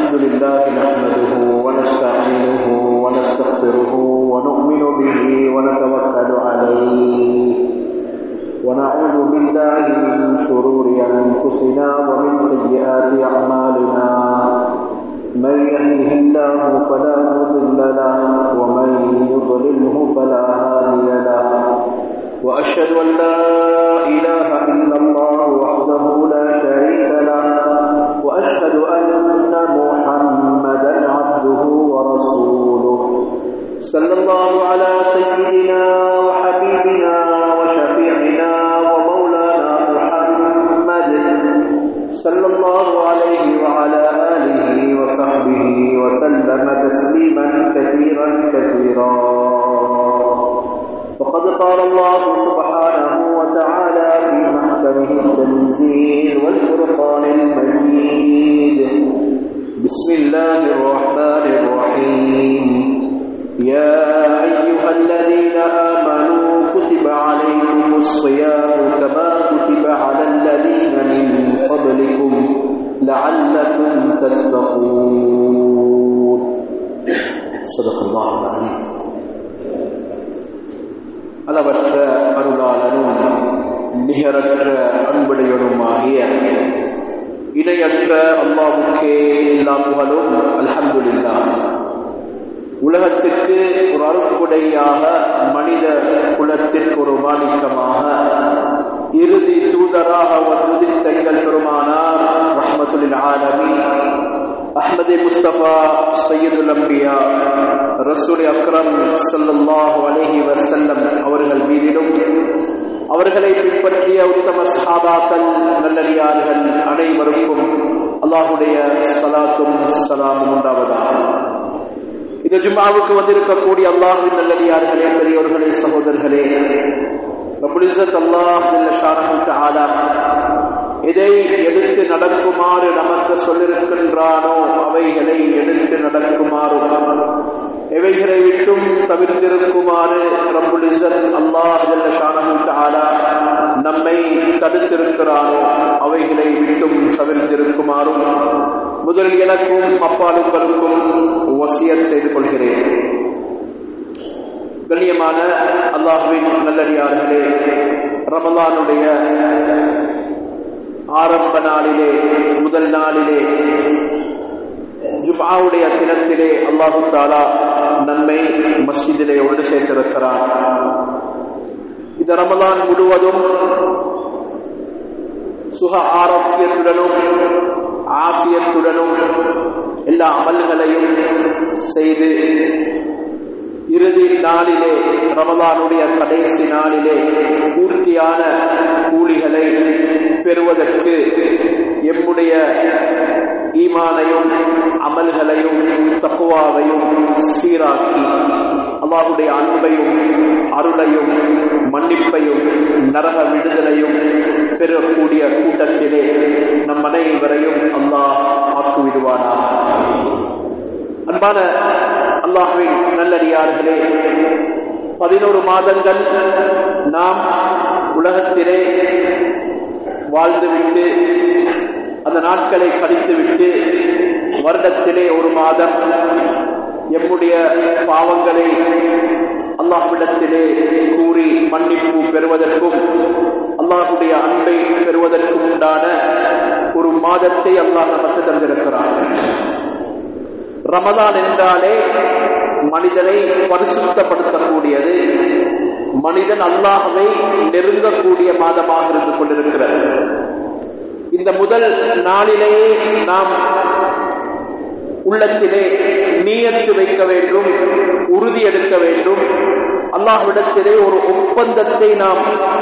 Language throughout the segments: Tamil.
الحمد لله نحمده ونستعينه ونستغفره ونؤمن به ونتوكل عليه ونعوذ بالله من شرور أنفسنا ومن سيئات أعمالنا من يهده الله فلا مضل له ومن يضلله فلا هادي له وأشهد أن لا إله إلا الله وحده لا شريك له وأشهد أن محمدا عبده ورسوله صلى الله على سيدنا وحبيبنا وشفيعنا ومولانا محمد صلى الله عليه وعلى آله وصحبه وسلم تسليما كثيرا كثيرا وقد قال الله سبحانه وتعالى في محكمه التنزيل والفرقان المجيد بسم الله الرحمن الرحيم يا أيها الذين آمنوا كتب عليكم الصيام كما كتب على الذين من قبلكم لعلكم تتقون صدق الله العظيم அளவற்ற அருளாளனும் நிகரற்ற அன்புடையனுமாகிய இணையற்ற அல்லாவுக்கே எல்லா புகழும் அல்ஹம்துலில்லா உலகத்திற்கு ஒரு அருக்குடையாக மனித குலத்திற்கு ஒரு மாணிக்கமாக இறுதி தூதராக வந்து தங்கள் பெருமானார் ரஹமத்துலில் ஆலமி அஹ்மது முஸ்தபா சையதுல் அம்பியா ரசூல் அக்ரம் சல்லாஹு அலஹி வசல்லம் அவர்கள் மீதிலும் அவர்களை பின்பற்றிய உத்தம சஹாபாக்கள் நல்லடியார்கள் அனைவருக்கும் அல்லாஹுடைய சலாத்தும் சலாமும் உண்டாவதாக இது ஜும்மாவுக்கு வந்திருக்கக்கூடிய அல்லாஹின் நல்லடியார்களே பெரியோர்களே சகோதரர்களே ரபுலிசத் அல்லாஹ் ஆலா எதை எடுத்து நடக்குமாறு நமக்கு சொல்லிருக்கின்றானோ அவைகளை எடுத்து நடக்குமாறும் எவைகளை விட்டும் தவிர்த்திருக்குமாறு ரப்புல் இஸ்ஸத் அல்லாஹ் ஜல்ல ஷானஹு தஆலா நம்மை தடுத்திருக்கிறானோ அவைகளை விட்டும் தவிர்த்திருக்குமாறும் முதலில் எனக்கும் அப்பாலுங்களுக்கும் வசியத் செய்து கொள்கிறேன் கண்ணியமான அல்லாஹுவின் நல்லடியார்களே ரமலானுடைய ஆரம்ப நாளிலே முதல் நாளிலே ஜும்ஆவுடைய தினத்திலே அல்லாஹு தாலா நம்மை மஸ்ஜிதிலே ஒன்று சேர்த்திருக்கிறான் இந்த ரமலான் முழுவதும் சுக ஆரோக்கியத்துடனும் ஆசியத்துடனும் எல்லா அமல்களையும் செய்து இறுதி நாளிலே ரமலானுடைய கடைசி நாளிலே பூர்த்தியான கூலிகளை பெறுவதற்கு எம்முடைய ஈமானையும் அமல்களையும் தக்குவாவையும் சீராக்கி அல்லாஹுடைய அன்பையும் அருளையும் மன்னிப்பையும் நரக விடுதலையும் பெறக்கூடிய கூட்டத்திலே நம் அனைவரையும் அல்லாஹ் ஆக்குவிடுவானாக அன்பான அல்லாஹுவின் நல்லடியார்களே பதினோரு மாதங்கள் நாம் உலகத்திலே வாழ்ந்துவிட்டு அந்த நாட்களை கழித்துவிட்டு வருடத்திலே ஒரு மாதம் எம்முடைய பாவங்களை அல்லாஹ்விடத்திலே கூறி மன்னிப்பு பெறுவதற்கும் அல்லாஹுடைய அன்பை பெறுவதற்கும் உண்டான ஒரு மாதத்தை அல்லாஹ் நமக்கு தந்திருக்கிறான் ரமதான் என்றாலே மனிதனை பரிசுத்தப்படுத்தக்கூடியது மனிதன் அல்லாஹவை நெருங்கக்கூடிய மாதமாக இருந்து கொண்டிருக்கிறது இந்த முதல் நாளிலேயே நாம் உள்ளத்திலே நீயத்து வைக்க வேண்டும் உறுதி எடுக்க வேண்டும் அல்லாஹ்விடத்திலே ஒரு ஒப்பந்தத்தை நாம்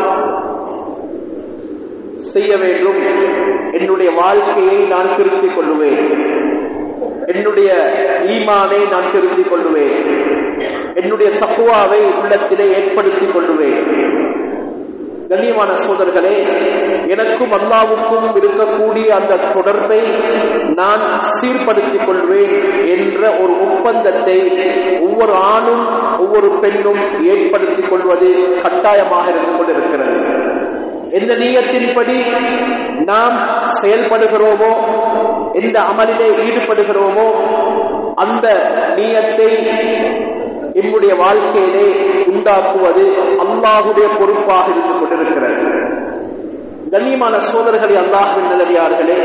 செய்ய வேண்டும் என்னுடைய வாழ்க்கையை நான் திருத்திக் கொள்ளுவேன் என்னுடைய ஈமானை நான் திருத்திக் கொள்ளுவேன் என்னுடைய தக்குவாவை உள்ளத்திலே ஏற்படுத்திக் கொள்ளுவேன் கண்ணியமான சோதர்களே எனக்கும் அல்லாவுக்கும் இருக்கக்கூடிய அந்த தொடர்பை நான் சீர்படுத்திக் கொள்வேன் என்ற ஒரு ஒப்பந்தத்தை ஒவ்வொரு ஆணும் ஒவ்வொரு பெண்ணும் ஏற்படுத்திக் கொள்வது கட்டாயமாக இருந்து கொண்டிருக்கிறது எந்த நீயத்தின்படி நாம் செயல்படுகிறோமோ எந்த அமலிலே ஈடுபடுகிறோமோ அந்த நீயத்தை என்னுடைய வாழ்க்கையிலே உண்டாக்குவது அல்லாஹுடைய பொறுப்பாக இருந்து கொண்டிருக்கிறது கண்ணியமான சோதர்களே அல்லாஹுவின் நிலவியார்களே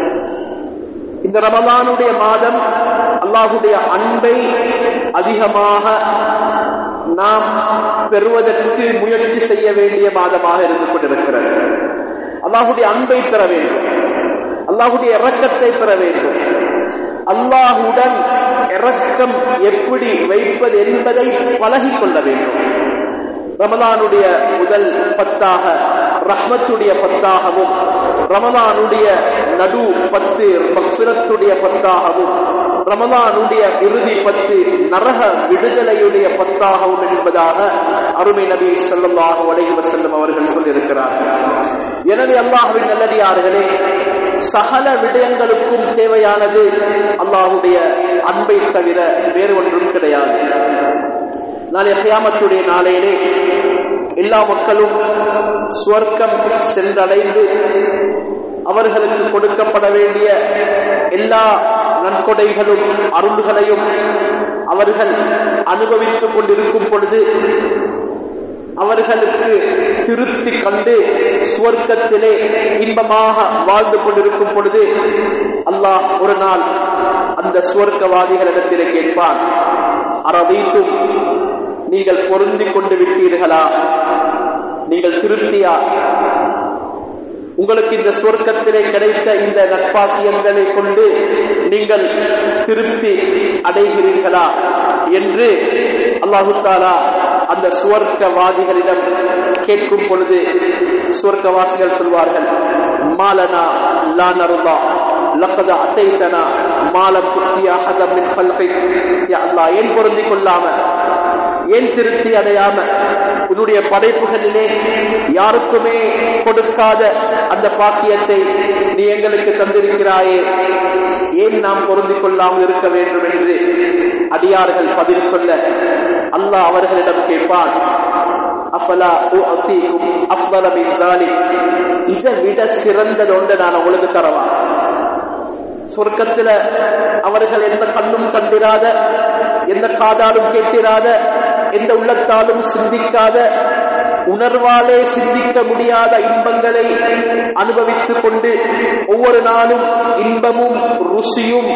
இந்த ரமலானுடைய மாதம் அல்லாஹுடைய அன்பை அதிகமாக நாம் பெறுவதற்கு முயற்சி செய்ய வேண்டிய மாதமாக இருந்து கொண்டிருக்கிறது அல்லாஹுடைய அன்பை பெற வேண்டும் அல்லாஹுடைய இரக்கத்தை பெற வேண்டும் அல்லாஹுடன் இரக்கம் எப்படி வைப்பது என்பதை பழகிக் கொள்ள வேண்டும் ரமலானுடைய முதல் பத்தாக ரஹ்மத்துடைய பத்தாகவும் ரமலானுடைய நடு பத்து மக்பிரத்துடைய பத்தாகவும் ரமலானுடைய இறுதி பத்து நரக விடுதலையுடைய பத்தாகவும் என்பதாக அருமை நபி ஸல்லல்லாஹு அலைஹி வஸல்லம் அவர்கள் சொல்லியிருக்கிறார்கள் எனவே அல்லாஹ்வின் நல்லடியார்களே சகல விடயங்களுக்கும் தேவையானது அல்லாஹுடைய அன்பை தவிர வேறு ஒன்றும் கிடையாது நாளை கியாமத்துடைய நாளையிலே எல்லா மக்களும் சுவர்க்கம் சென்றடைந்து அவர்களுக்கு கொடுக்கப்பட வேண்டிய எல்லா நன்கொடைகளும் அருள்களையும் அவர்கள் அனுபவித்துக் கொண்டிருக்கும் பொழுது அவர்களுக்கு திருப்தி கண்டு சுவர்க்கத்திலே இன்பமாக வாழ்ந்து கொண்டிருக்கும் பொழுது அல்லாஹ் ஒரு நாள் அந்த சுவர்க்கவாதிகளிடத்திலே கேட்பான் அறவைத்தும் நீங்கள் பொருந்திக் கொண்டு விட்டீர்களா நீங்கள் திருப்தியா உங்களுக்கு இந்த சொர்க்கத்திலே கிடைத்த இந்த நட்பாக்கியங்களை கொண்டு நீங்கள் திருப்தி அடைகிறீர்களா என்று அல்லாஹு தாலா அந்த சுவர்க்கவாதிகளிடம் கேட்கும் பொழுது சுவர்க்கவாசிகள் சொல்வார்கள் மாலனா லா நருதா லக்கத அத்தைத்தனா மாலம் துப்தியா ஹதமின் கல்கை அல்லாஹ் ஏன் பொருந்திக் கொள்ளாம ஏன் திருப்தி அடையாம உன்னுடைய படைப்புகளிலே யாருக்குமே கொடுக்காத அந்த பாக்கியத்தை நீ எங்களுக்கு தந்திருக்கிறாயே ஏன் நாம் பொருந்திக் கொள்ளாமல் இருக்க வேண்டும் என்று அடியார்கள் பதில் சொல்ல அல்லாஹ் அவர்களிடம் கேட்பான் அஃபலா உஅதீகும் அஃதல மின் ஸாலிக் இதை விட சிறந்தது ஒன்று நான் உங்களுக்கு தரவா சொர்க்கத்துல அவர்கள் எந்த கண்ணும் கண்டிராத எந்த காதாலும் கேட்டிராத எந்த உள்ளத்தாலும் சிந்திக்காத உணர்வாலே சிந்திக்க முடியாத இன்பங்களை அனுபவித்துக் கொண்டு ஒவ்வொரு நாளும் இன்பமும் ருசியும்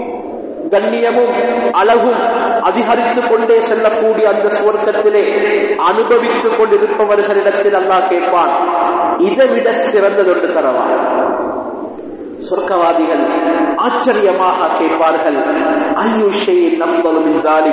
கண்ணியமும் அழகும் அதிகரித்துக் கொண்டே செல்லக்கூடிய அந்த சுவர்க்கத்திலே அனுபவித்துக் கொண்டிருப்பவர்களிடத்தில் அல்லாஹ் கேட்பான் இதை விட சிறந்ததொன்று தரவா சொர்க்கவாதிகள் ஆச்சரியமாக கேட்பார்கள் ஐயுஷையின் நம்பலும்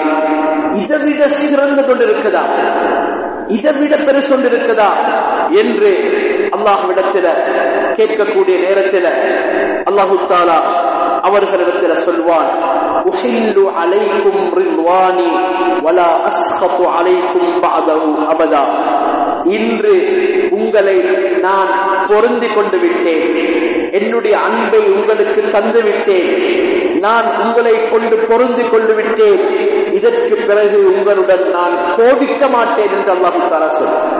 இதை விட சிறந்த கொண்டு இருக்குதா இதை விட பெருசு கொண்டு இருக்குதா என்று அல்லாஹ்விடத்தில் கேட்கக்கூடிய நேரத்தில் அல்லாஹு தாலா அவர்களிடத்தில் சொல்வான் உஹில்லு அலைக்கும் ரில்வானி வலா அஸ்கத்து அலைக்கும் பாதவு அபதா இன்று உங்களை நான் பொருந்தி கொண்டு விட்டேன் என்னுடைய அன்பை உங்களுக்கு தந்து விட்டேன் நான் உங்களை கொண்டு பொருந்தி கொண்டு விட்டேன் இதற்கு பிறகு உங்களுடன் நான் கோபிக்க மாட்டேன் என்று அல்லாஹு தாரா சொல்றார்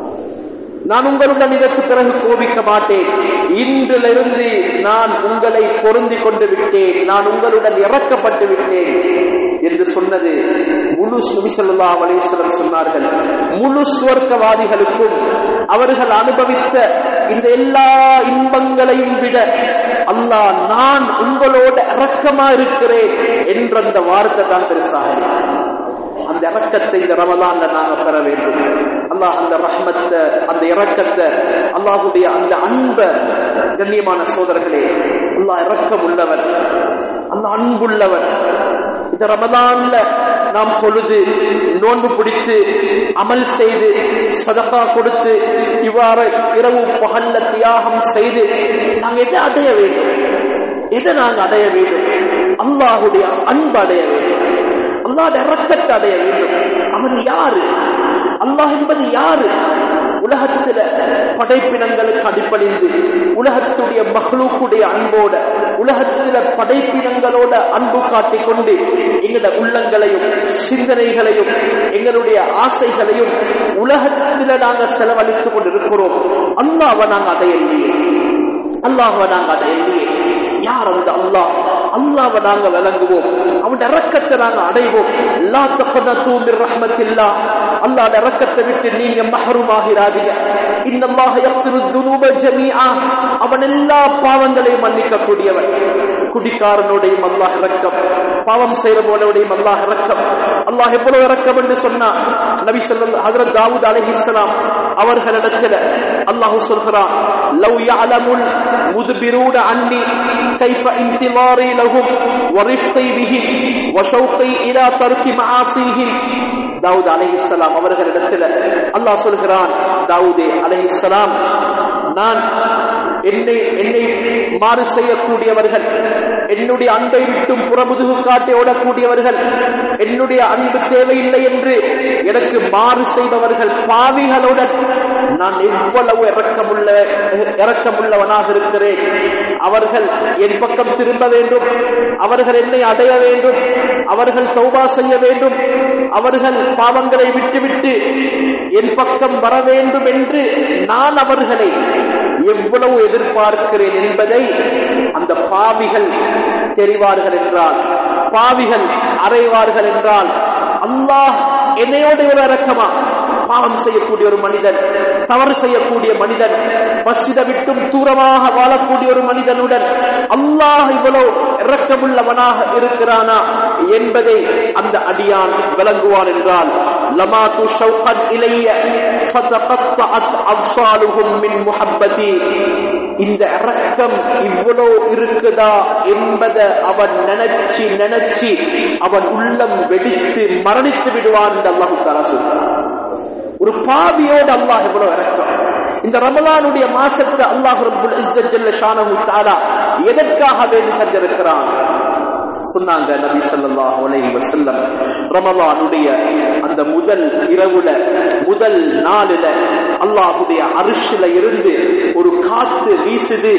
நான் உங்களுடன் இதற்கு பிறகு கோபிக்க மாட்டேன் இன்றிலிருந்து நான் உங்களை பொருந்தி கொண்டு விட்டேன் நான் உங்களுடன் இறக்கப்பட்டு விட்டேன் என்று சொன்னது முழு சுமிசல்லா அலேஸ்வரர் சொன்னார்கள் முழு சுவர்க்கவாதிகளுக்கும் அவர்கள் அனுபவித்த இந்த எல்லா இன்பங்களையும் விட அல்லாஹ் நான் உங்களோட இறக்கமா இருக்கிறேன் என்ற அந்த வார்த்தை தான் பெருசாக அந்த இறக்கத்தை இந்த ரமலான்ல நாங்க பெற வேண்டும் அல்லாஹ் அந்த ரஹ்மத்தை அந்த இறக்கத்தை அல்லாஹுடைய அந்த அன்ப கண்ணியமான சோதர்களே அல்லாஹ் இறக்கம் உள்ளவர் அந்த அன்புள்ளவர் இந்த ரமலான்ல நாம் தொழுது நோன்பு பிடித்து அமல் செய்து சதகா கொடுத்து இவ்வாறு இரவு பகல்ல தியாகம் செய்து நாங்க எதை அடைய வேண்டும் எதை நாங்க அடைய வேண்டும் அல்லாஹுடைய அன்பு அடைய வேண்டும் அல்லாத இறக்கத்தை அடைய வேண்டும் அவன் யாரு அல்லாஹ் என்பது யாரு உலகத்தில படைப்பினங்களுக்கு அடிப்படைந்து உலகத்துடைய மகளூக்குடைய அன்போட உலகத்தில படைப்பினங்களோட அன்பு காட்டிக் கொண்டு எங்களோட உள்ளங்களையும் சிந்தனைகளையும் எங்களுடைய ஆசைகளையும் உலகத்தில நாங்க செலவழித்துக் கொண்டிருக்கிறோம் அல்லாஹ்வை நாங்க அடையலையே அல்லாஹ்வை நாங்க அடையலையே யார் தந்த அல்லாஹ் அல்லாவை நாங்க விளங்குவோம் அவன் இறக்கத்தை நாங்க அடைவோம் லா தகனது மிர் ரஹ்மத்தில்லா அல்லாஹ் இறக்கத்தை விட்டு நீங்க மஹரூமாகிறாதீங்க இன்னல்லாஹ யக்ஃபிரு துனூப ஜமீஆ அவன் எல்லா பாவங்களையும் மன்னிக்க கூடியவன் குடிக்காரனுடையும் அல்லாஹ் இறக்கம் பாவம் செய்யற போலவுடையும் அல்லாஹ் இறக்கம் அல்லாஹ் எவ்வளவு இறக்கம் என்று சொன்னா நபி ஸல்லல்லாஹு ஹஜ்ரத் தாவூத் அலைஹிஸ்ஸலாம் அவர்களிடத்தில் அல்லாஹ் சொல்கிறான் லவ் யஅலமுல் முத்பிரூன அன்னி கைஃப இன்திலாரி லஹும் வரிஃப்தை பிஹிம் வஷௌகை இலா தர்கி மஆசிஹிம் தாவூத் அலைஹிஸ்ஸலாம் அவர்களிடத்தில் அல்லாஹ் சொல்கிறான் தாவூதே அலைஹிஸ்ஸலாம் நான் என்னை என்னை மாறு செய்யக்கூடியவர்கள் என்னுடைய அன்பை விட்டும் புறமுதுகு காட்டி ஓடக்கூடியவர்கள் என்னுடைய அன்பு தேவையில்லை என்று எனக்கு மாறு செய்பவர்கள் பாவிகளுடன் நான் எவ்வளவு இறக்கமுள்ள இறக்கமுள்ளவனாக இருக்கிறேன் அவர்கள் என் பக்கம் திரும்ப வேண்டும் அவர்கள் என்னை அடைய வேண்டும் அவர்கள் தௌபா செய்ய வேண்டும் அவர்கள் பாவங்களை விட்டுவிட்டு என் பக்கம் வர வேண்டும் என்று நான் அவர்களை எவ்வளவு எதிர்பார்க்கிறேன் என்பதை அந்த பாவிகள் தெரிவார்கள் என்றால் பாவிகள் அறைவார்கள் என்றால் அல்லாஹ் என்னையோடு ஒரு இறக்கமா பாவம் செய்யக்கூடிய ஒரு மனிதன் தவறு செய்யக்கூடிய மனிதன் மசித விட்டும் தூரமாக வாழக்கூடிய ஒரு மனிதனுடன் அல்லாஹ் இவ்வளவு இறக்கமுள்ளவனாக இருக்கிறானா என்பதை அந்த அடியான் விளங்குவான் என்றால் லமாத்து ஷௌகத் இலைய ஃபதகத்தஅத் அப்சாலுஹும் மின் முஹப்பதி இந்த இறக்கம் இவ்வளோ இருக்குதா என்பதை அவன் நினைச்சு நினைச்சு அவன் உள்ளம் வெடித்து மரணித்து விடுவான் என்று அல்லாஹு தாலா சொல்றான் ஒரு பாவியோடு அல்லாஹ் எவ்வளவு இறக்கம் இந்த ரமலானுடைய மாசத்தை அல்லாஹ் ரப்புல் இஸ்ஸத் ஜல்ல ஷானஹு தஆலா எதற்காக வேண்டி தந்திருக்கிறான் சொன்னாங்க நபி ஸல்லல்லாஹு அலைஹி வஸல்லம் ரமலானுடைய அந்த முதல் இரவுல முதல் நாளில அல்லாஹ்வுடைய அரிசில இருந்து ஒரு காத்து வீசுது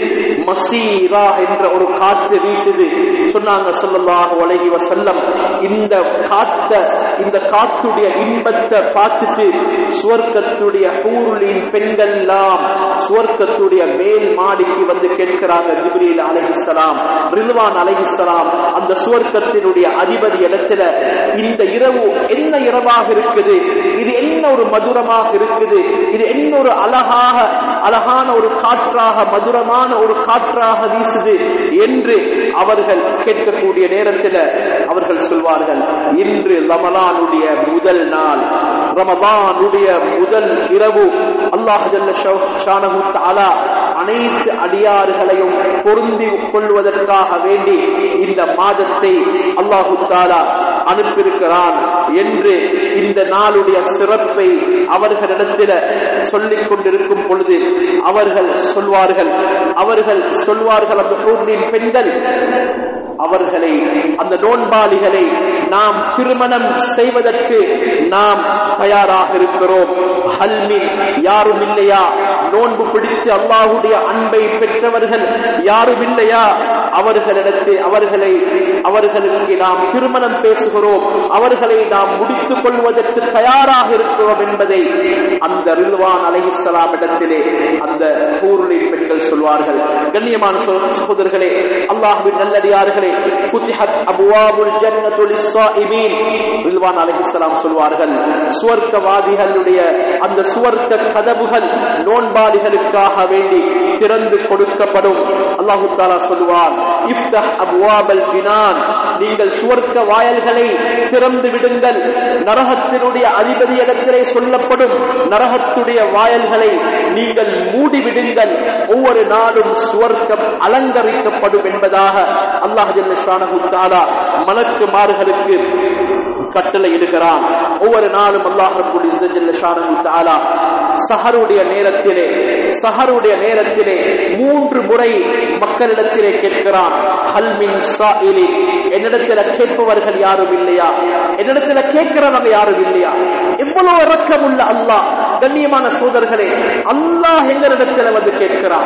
மசீரா என்ற ஒரு காத்து வீசுது சொன்னாங்க ஸல்லல்லாஹு அலைஹி வஸல்லம் இந்த காத்த இந்த காத்துடைய இன்பத்தை பார்த்துட்டு சுவர்க்கத்துடைய ஹூருலின் பெண்கள் எல்லாம் சுவர்க்கத்துடைய மேல் மாடிக்கு வந்து கேட்கிறாங்க ஜிப்ரீல் அலைஹிஸ்ஸலாம் ரில்வான் அலைஹிஸ்ஸலாம் அந்த சுவர்க்கத்தினுடைய அதிபதி இடத்துல இந்த இரவு என்ன இரவாக இருக்குது இது என்ன ஒரு மதுரமாக இருக்குது இது என்ன ஒரு அழகாக அழகான ஒரு காற்றாக மதுரமான ஒரு காற்றாக வீசுது என்று அவர்கள் கேட்கக்கூடிய நேரத்தில் அவர்கள் சொல்வார்கள் இன்று ரமலானுடைய முதல் நாள் ரமலானுடைய முதல் இரவு அல்லாஹ் ஜல்ல ஷானஹு தஆலா அனைத்து அடியார்களையும் பொருந்தி கொள்வதற்காக வேண்டி இந்த மாதத்தை அல்லாஹு தாலா அனுப்பியிருக்கிறான் என்று இந்த நாளுடைய சிறப்பை அவர்களிடத்தில் சொல்லிக் கொண்டிருக்கும் பொழுது அவர்கள் சொல்வார்கள் அவர்கள் சொல்வார்கள் அந்த ஊரின் பெண்கள் அவர்களை அந்த நோன்பாளிகளை நாம் திருமணம் செய்வதற்கு நாம் தயாராக இருக்கிறோம் ஹல்மின் யாரும் இல்லையா நோன்பு பிடித்து அல்லாஹுடைய அன்பை பெற்றவர்கள் யாரும் இல்லையா அவர்களிடத்தில் அவர்களை அவர்களுக்கு நாம் திருமணம் பேசுகிறோம் அவர்களை நாம் முடித்துக் கொள்வதற்கு தயாராக இருக்கிறோம் என்பதை அந்த ரில்வான் அலைஹிஸ்ஸலாம் இடத்திலே அந்த ஊருளின் பெண்கள் சொல்வார்கள் கண்ணியமான சகோதரர்களே அல்லாஹ்வின் நல்லடியார்களே ஃபுத்திஹத் அபுவாபுல் ஜன்னத்து லிஸ்ஸாயிமீன் ரில்வான் அலைஹிஸ்ஸலாம் சொல்வார்கள் சுவர்க்கவாதிகளுடைய அந்த சுவர்க்க கதவுகள் நோன்பாளிகளுக்காக வேண்டி திறந்து கொடுக்கப்படும் அல்லாஹு தாலா சொல்வார் இஃப்தஹ் அபுவாபல் ஜினான் நீங்கள் சுவர்க்க வாயல்களை திறந்து விடுங்கள் நரகத்தினுடைய அதிபதி இடத்திலே சொல்லப்படும் நரகத்துடைய வாயல்களை நீங்கள் மூடிவிடுங்கள் ஒவ்வொரு நாளும் சுவர்க்கம் அலங்கரிக்கப்படும் என்பதாக அல்லாஹ் ஷானஹு தாலா மலக்கு மாறுகளுக்கு கட்டளை இடுகிறான் ஒவ்வொரு நாளும் அல்லாஹ் ரப்புல் இஸ்ஸத் ஷானஹு தஆலா சஹருடைய நேரத்திலே சஹருடைய நேரத்திலே மூன்று முறை மக்களிடத்திலே கேட்கிறான் ஹல் மின் சாயிலி என்னிடத்தில் கேட்பவர்கள் யாரும் இல்லையா என்னிடத்தில் கேட்கிறவங்க யாரும் இல்லையா எவ்வளவு இரக்கம் உள்ள அல்லாஹ் கண்ணியமான சோதர்களே அல்லாஹ் எங்களிடத்தில் வந்து கேட்கிறான்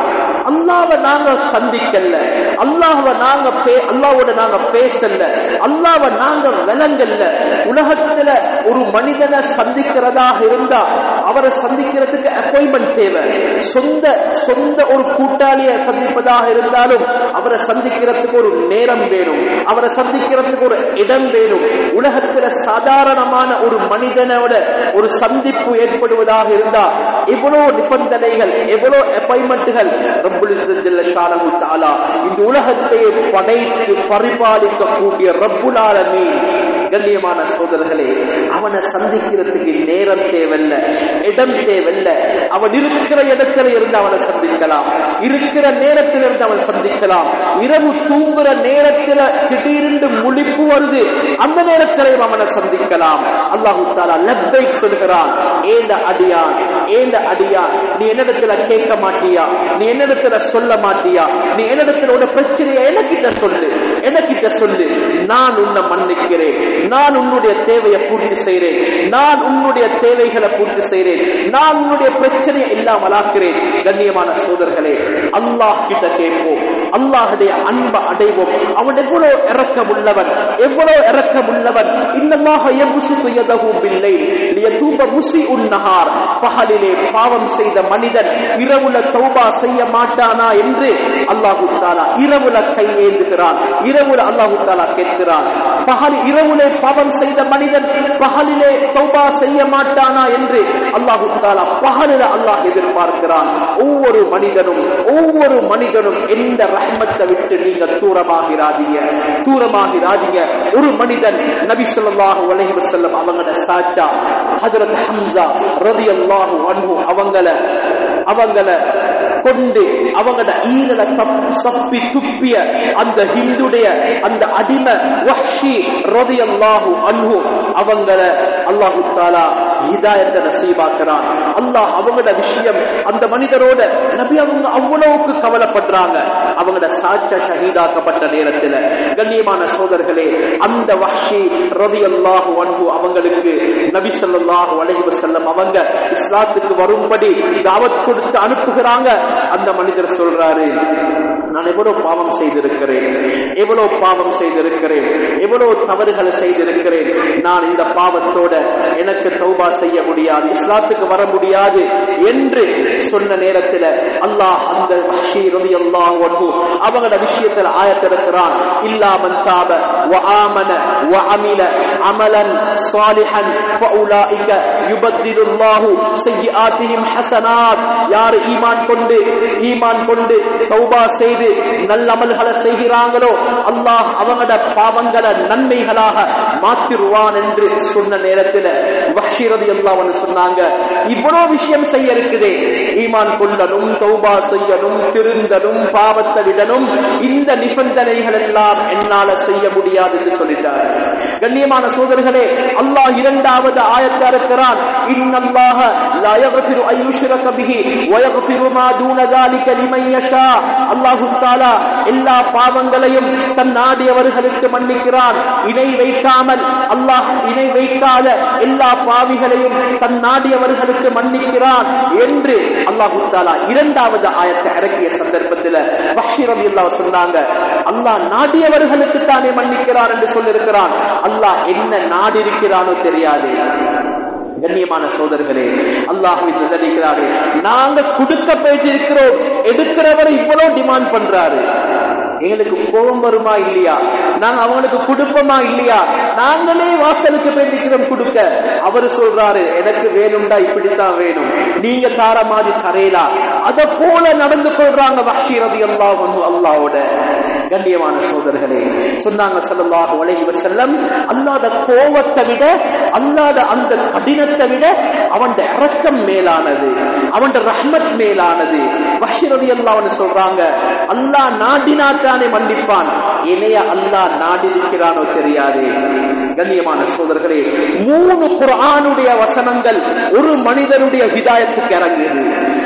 அல்லாவை நாங்க சந்திக்கல அல்லாஹ்வை நாங்க பே- அல்லாஹ்வோட நாங்க பேசல அல்லாஹ்வை நாங்க விளங்கல்ல உலகத்துல ஒரு மனிதனை சந்திக்கிறதாக இருந்தா அவரை சந்திக்கிறதுக்கு அப்பாயின்மெண்ட் தேவை சொந்த சொந்த ஒரு கூட்டாளியை சந்திப்பதாக இருந்தாலும் அவரை சந்திக்கிறதுக்கு ஒரு நேரம் வேணும் அவரை சந்திக்கிறதுக்கு ஒரு இடம் வேணும் உலகத்துல சாதாரணமான ஒரு மனிதனோட ஒரு சந்திப்பு ஏற்படுவதாக இருந்தா எவ்வளவு நிபந்தனைகள் எவ்வளவு அப்பாயின்மெண்ட்டுகள் ரப்புல் இஸ்ஸத் ஜல்ல ஷானஹு தஆலா இந்த உலகத்தையே படைத்து பரிபாலிக்கக்கூடிய ரப்புல் ஆலமீன் கண்ணியமான சோதரர்களே அவனை சந்திக்கிறதுக்கு நேரம் தேவையில்ல இடம் தேவையில்ல அவன் இருக்கிற இடத்துல இருந்து அவனை சந்திக்கலாம் இருக்கிற நேரத்தில் இருந்து அவன் சந்திக்கலாம் இரவு தூங்குற நேரத்துல திடீரென்று முழிப்பு வருது அந்த நேரத்திலையும் அவனை சந்திக்கலாம் அல்லாஹு தாலா லப்பைக் சொல்கிறான் ஏந்த அடியான் ஏந்த அடியான் நீ என்னிடத்துல கேட்க மாட்டியா நீ என்னிடத்துல சொல்ல மாட்டியா நீ என்னிடத்துல ஒரு பிரச்சனையை எனக்கிட்ட சொல்லு எனக்கிட்ட சொல்லு நான் உன்னை மன்னிக்கிறேன் நான் உன்னுடைய தேவையை பூர்த்தி செய்கிறேன் நான் உன்னுடைய தேவைகளை பூர்த்தி செய்கிறேன் நான் உன்னுடைய பிரச்சனையை இல்லாமலாக்குறேன் கண்ணியமான சோதர்களே அல்லாஹ் கிட்ட கேட்போம் அல்லாஹுடைய அன்பை அடைவோம் அவன் எவ்வளவு இறக்கம் உள்ளவன் எவ்வளவு இறக்கம் உள்ளவன் இன்னமாக எபுசித்து எதகு பில்லை லியதூப முசி உன்னஹார் பகலிலே பாவம் செய்த மனிதன் இரவுல தௌபா செய்ய மாட்டானா என்று அல்லாஹு தாலா இரவுல கை ஏந்துகிறான் இரவுல அல்லாஹு தாலா கேட்கிறான் பகல் இரவுலே பாவம் செய்த மனிதன் பகலிலே தௌபா செய்ய மாட்டானா என்று அல்லாஹு தாலா பகலில அல்லாஹ் எதிர்பார்க்கிறான் ஒவ்வொரு மனிதனும் ஒவ்வொரு மனிதனும் எந்த ரஹ்மத்தை விட்டு நீங்க தூரமாகிறாதீங்க தூரமாகிறாதீங்க ஒரு மனிதன் நபி ஸல்லல்லாஹு அலைஹி வஸல்லம் அவங்களோட சாச்சா ஹஜரத் ஹம்சா ரலியல்லாஹு அன்ஹு அவங்கள அவங்கள கொண்டு அவங்களோட ஈரல தப்- சப்பி துப்பிய அந்த ஹிந்துடைய அந்த அடிமை வஹ்ஷி ரலியல்லாஹு அன்ஹு அவங்கள அல்லாஹு தாலா ஹிதாயத்தை நசீபாக்குறான் அல்லாஹ் அவங்களோட விஷயம் அந்த மனிதரோட நபி அவங்க அவ்வளவுக்கு கவலைப்படுறாங்க அவங்களோட சாட்ச ஷஹீதாக்கப்பட்ட நேரத்துல கண்ணியமான சோதர்களே அந்த வஹ்ஷி ரலியல்லாஹு அன்ஹு அவங்களுக்கு நபி ஸல்லல்லாஹு அலைஹி வஸல்லம் அவங்க இஸ்லாத்துக்கு வரும்படி தாவத் கொடுத்து அனுப்புகிறாங்க அந்த மனிதர் சொல்றாரு நான் எவ்வளவு பாவம் செய்திருக்கிறேன் எவ்வளவு பாவம் செய்திருக்கிறேன் எவ்வளவு தவறுகளை செய்திருக்கிறேன் நான் இந்த பாவத்தோட எனக்கு தௌபா செய்ய முடியாது இஸ்லாத்துக்கு வர முடியாது என்று சொன்ன நேரத்தில் அல்லாஹ் அந்த வஹ்ஷி ரலியல்லாஹு அன்ஹு அவங்களோட விஷயத்துல ஆயத்திருக்கிறான் இல்லாமன் தாப وآمن وعمل عملا صالحا فأولئك يبدل الله سيئاتهم حسنات யார் ஈமான் கொண்டு ஈமான் கொண்டு தௌபா செய்து நல்ல அமல்களை செய்கிறாங்களோ அல்லாஹ் அவங்களோட பாவங்களை நன்மைகளாக மாத்திருவான் என்று சொன்ன நேரத்தில் வஹ்ஷிரதி அல்லாஹ் வந்து சொன்னாங்க இவ்வளவு விஷயம் செய்ய இருக்குதே ஈமான் கொள்ளணும் தௌபா செய்யணும் திருந்தணும் பாவத்தை விடணும் இந்த நிபந்தனைகள் எல்லாம் என்னால செய்ய முடியாது என்று சொல்லிட்டார் கண்ணியமான சோதர்களே அல்லாஹ் இரண்டாவது ஆயத்தை இருக்கிறான் இன்னல்லாஹ லா யக்ஃபிரு அன் யுஷ்ரக பிஹி வ யக்ஃபிரு மா தூன ذلك லிமன் யஷா அல்லாஹ் தஆலா எல்லா பாவங்களையும் தன் நாடியவர்களுக்கு மன்னிக்கிறான் இணை வைக்காமல் அல்லாஹ் இணை வைக்காத எல்லா பாவிகளையும் தன் நாடியவர்களுக்கு மன்னிக்கிறான் என்று அல்லாஹ் தஆலா இரண்டாவது ஆயத்தை இறக்கிய சந்தர்ப்பத்தில் பஷீர் ரலியல்லாஹு சொன்னாங்க அல்லாஹ் நாடியவர்களுக்கு தானே மன்னிக்கிறான் என்று சொல்லியிருக்கிறான் அல்லாஹ் என்ன நாடி இருக்கிறானோ தெரியாது கண்ணியமான சோதர்களே அல்லாஹுவின் நிர்ணயிக்கிறாரே நாங்க கொடுக்க போயிட்டு இருக்கிறோம் எடுக்கிறவரை இவ்வளவு டிமாண்ட் பண்றாரு எங்களுக்கு கோபம் வருமா இல்லையா நாங்க அவங்களுக்கு கொடுப்போமா இல்லையா நாங்களே வாசலுக்கு போய் நிக்கிறோம் கொடுக்க அவரு சொல்றாரு எனக்கு வேணும்டா இப்படித்தான் வேணும் நீங்க தார மாதிரி தரையலாம் அத போல நடந்து கொள்றாங்க வஷீரதி அல்லாஹ் அல்லாவோட கண்ணியமான சோதர்களே சொன்னாங்க ஸல்லல்லாஹு அலைஹி வஸல்லம் அல்லாஹ்ட கோவத்தை விட அல்லாஹ்ட அந்த கடினத்தை விட அவன்ட இரக்கம் மேலானது அவன்ட ரஹ்மத் மேலானது வஷீரதி அல்லாஹ்னு சொல்றாங்க அல்லாஹ் நாடினாத்தானே மன்னிப்பான் இணைய அல்லாஹ் நாடிருக்கிறானோ தெரியாது கண்ணியமான சோதர்களே மூணு குர்ஆனுடைய வசனங்கள் ஒரு மனிதனுடைய ஹிதாயத்துக்கு இறங்குது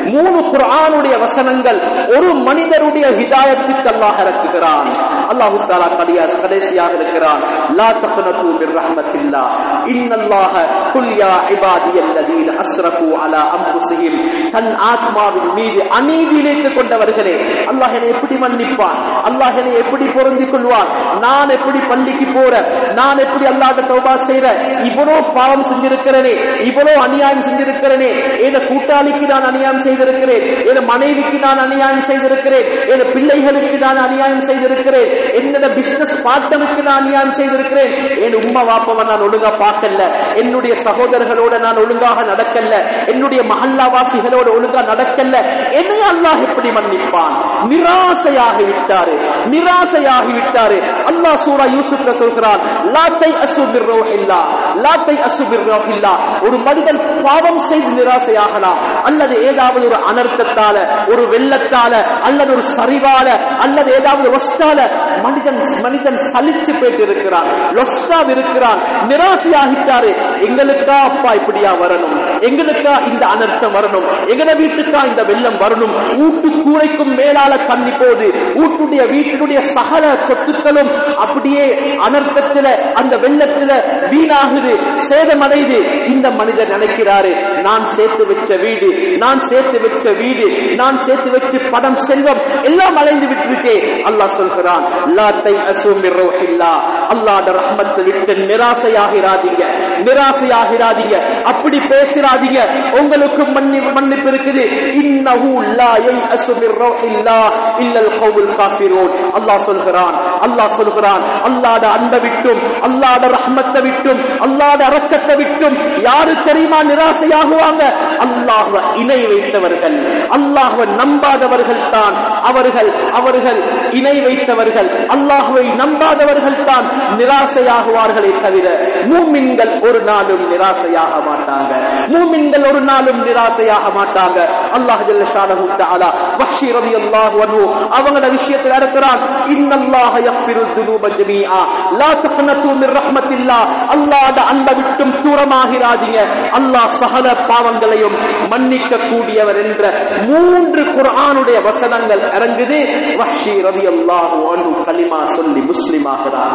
மூணு குர்ஆனுடைய வசனங்கள் ஒரு மனிதருடைய ஹிதாயத்துக்கு அல்லாஹ் இறக்குகிறான் அல்லாஹு தாலா கடியாஸ் கடைசியாக இருக்கிறான் லா தக்னது மிர் ரஹ்மத்தில்லா இன்னல்லாஹ குல் யா இபாதியல்லதீன அஸ்ரஃபு அலா அன்ஃபுஸிஹிம் தன் ஆத்மாவின் மீது அநீதி இழைத்துக் கொண்டவர்களே அல்லாஹ் என்னை எப்படி மன்னிப்பான் அல்லாஹ் என்னை எப்படி பொருந்திக் கொள்வான் நான் எப்படி பள்ளிக்கு போறேன் நான் எப்படி அல்லாஹ்ட்ட தௌபா செய்றேன் இவ்வளோ பாவம் செஞ்சிருக்கிறேனே இவ்வளோ அநியாயம் செஞ்சிருக்கிறேனே என் கூட்டாளிக்கு நான் அநியாயம் செய்திருக்கிறேன் என் மனைவிக்கு நான் அநியாயம் செய்திருக்கிறேன் என் பிள்ளைகளுக்கு நான் அநியாயம் செய்திருக்கிறேன் என்னோட பிசினஸ் பார்ட்னருக்கு நான் அநியாயம் செய்திருக்கிறேன் என் உம்மா வாப்பவன் நான் ஒழுங்கா பார்க்கல என்னுடைய சகோதரர்களோட நான் ஒழுங்காக நடக்கல என்னுடைய மஹல்லாவாசிகளோட ஒழுங்கா நடக்கல என்னை அல்லாஹ் எப்படி மன்னிப்பான் நிராசையாகி விட்டாரு நிராசையாகி விட்டாரு அல்லாஹ் சூரா யூசுப்ல சொல்கிறான் லாத்தை அசுபிர் ரோஹில்லா லாத்தை அசுபிர் ரோஹில்லா ஒரு மனிதன் பாவம் செய்து நிராசையாகலாம் அல்லது ஏதாவது ஒரு அனர்த்தத்தால ஒரு வெள்ளத்தால அல்லது ஒரு சரிவால அல்லது ஏதாவது ஒஸ்டால மனிதன் மனிதன் சலிச்சு போயிட்டு இருக்கிறான் லொஸ்டா இருக்கிறான் நிராசையாகிட்டாரு எங்களுக்கா அப்பா இப்படியா வரணும் எங்களுக்கா இந்த அனர்த்தம் வரணும் எங்கட வீட்டுக்கா இந்த வெள்ளம் வரணும் ஊட்டு கூரைக்கும் மேலால தண்ணி போகுது ஊட்டுடைய வீட்டுடைய சகல சொத்துக்களும் அப்படியே அனர்த்தத்துல அந்த வெள்ளத்துல வீணாகுது சேதமடையுது இந்த மனிதர் நினைக்கிறாரு நான் சேர்த்து வச்ச வீடு நான் சேர்த்து வச்ச வீடு நான் சேர்த்து வச்சு படம் செல்வம் எல்லாம் அலைந்து விட்டுருச்சே அல்லாஹ் சொல்கிறான் லாத்தை அசூமிர் ரோஹில்லா அல்லாஹ்ட ரஹ்மத்தை விட்டு நிராசையாகிறாதீங்க நிராசையாகிறாதீங்க அப்படி பேசுறாதீங்க உங்களுக்கு மன்னி மன்னிப்பு இருக்குது இன்னஹு லா யைஅசு மிர் ரோஹில்லா இல்லல் கௌமுல் காஃபிரூன் அல்லாஹ் சொல்கிறான் அல்லாஹ் சொல்கிறான் அல்லாஹ்ட அன்பை விட்டும் அல்லாஹ்ட ரஹ்மத்தை விட்டும் அல்லாஹ்ட இரக்கத்தை விட்டும் யாரு தெரியுமா நிராசையாகுவாங்க அல்லாஹ்வ இணை வைத்தவர்கள் அல்லாஹ்வை நம்பாதவர்கள் தான் அவர்கள் அவர்கள் இணை வைத்தவர்கள் அல்லாஹ்வை நம்பாதவர்கள் தான் நிராசையாகுவார்களே தவிர மூமின்கள் ஒரு நாளும் நிராசையாக மாட்டாங்க மூமின்கள் ஒரு நாளும் நிராசையாக மாட்டாங்க அல்லாஹ் ஜல்ல ஷானஹு தஆலா வஹ்ஷி ரலியல்லாஹு அன்ஹு அவங்களோட விஷயத்துல இருக்கிறான் இன்னல்லாஹ யக்ஃபிரு துனூப ஜமீஆ லா தக்னது மிர் ரஹ்மத்தில்லாஹ் அல்லாஹ்ட அன்பை விட்டும் தூரமாகிறாதீங்க அல்லாஹ் சகல பாவங்களையும் மன்னிக்க கூடியவர் என்ற மூன்று குர்ஆனுடைய வசனங்கள் இறங்குது வஹ்ஷி ரலியல்லாஹு அன்ஹு கலிமா சொல்லி முஸ்லிமாகிறாங்க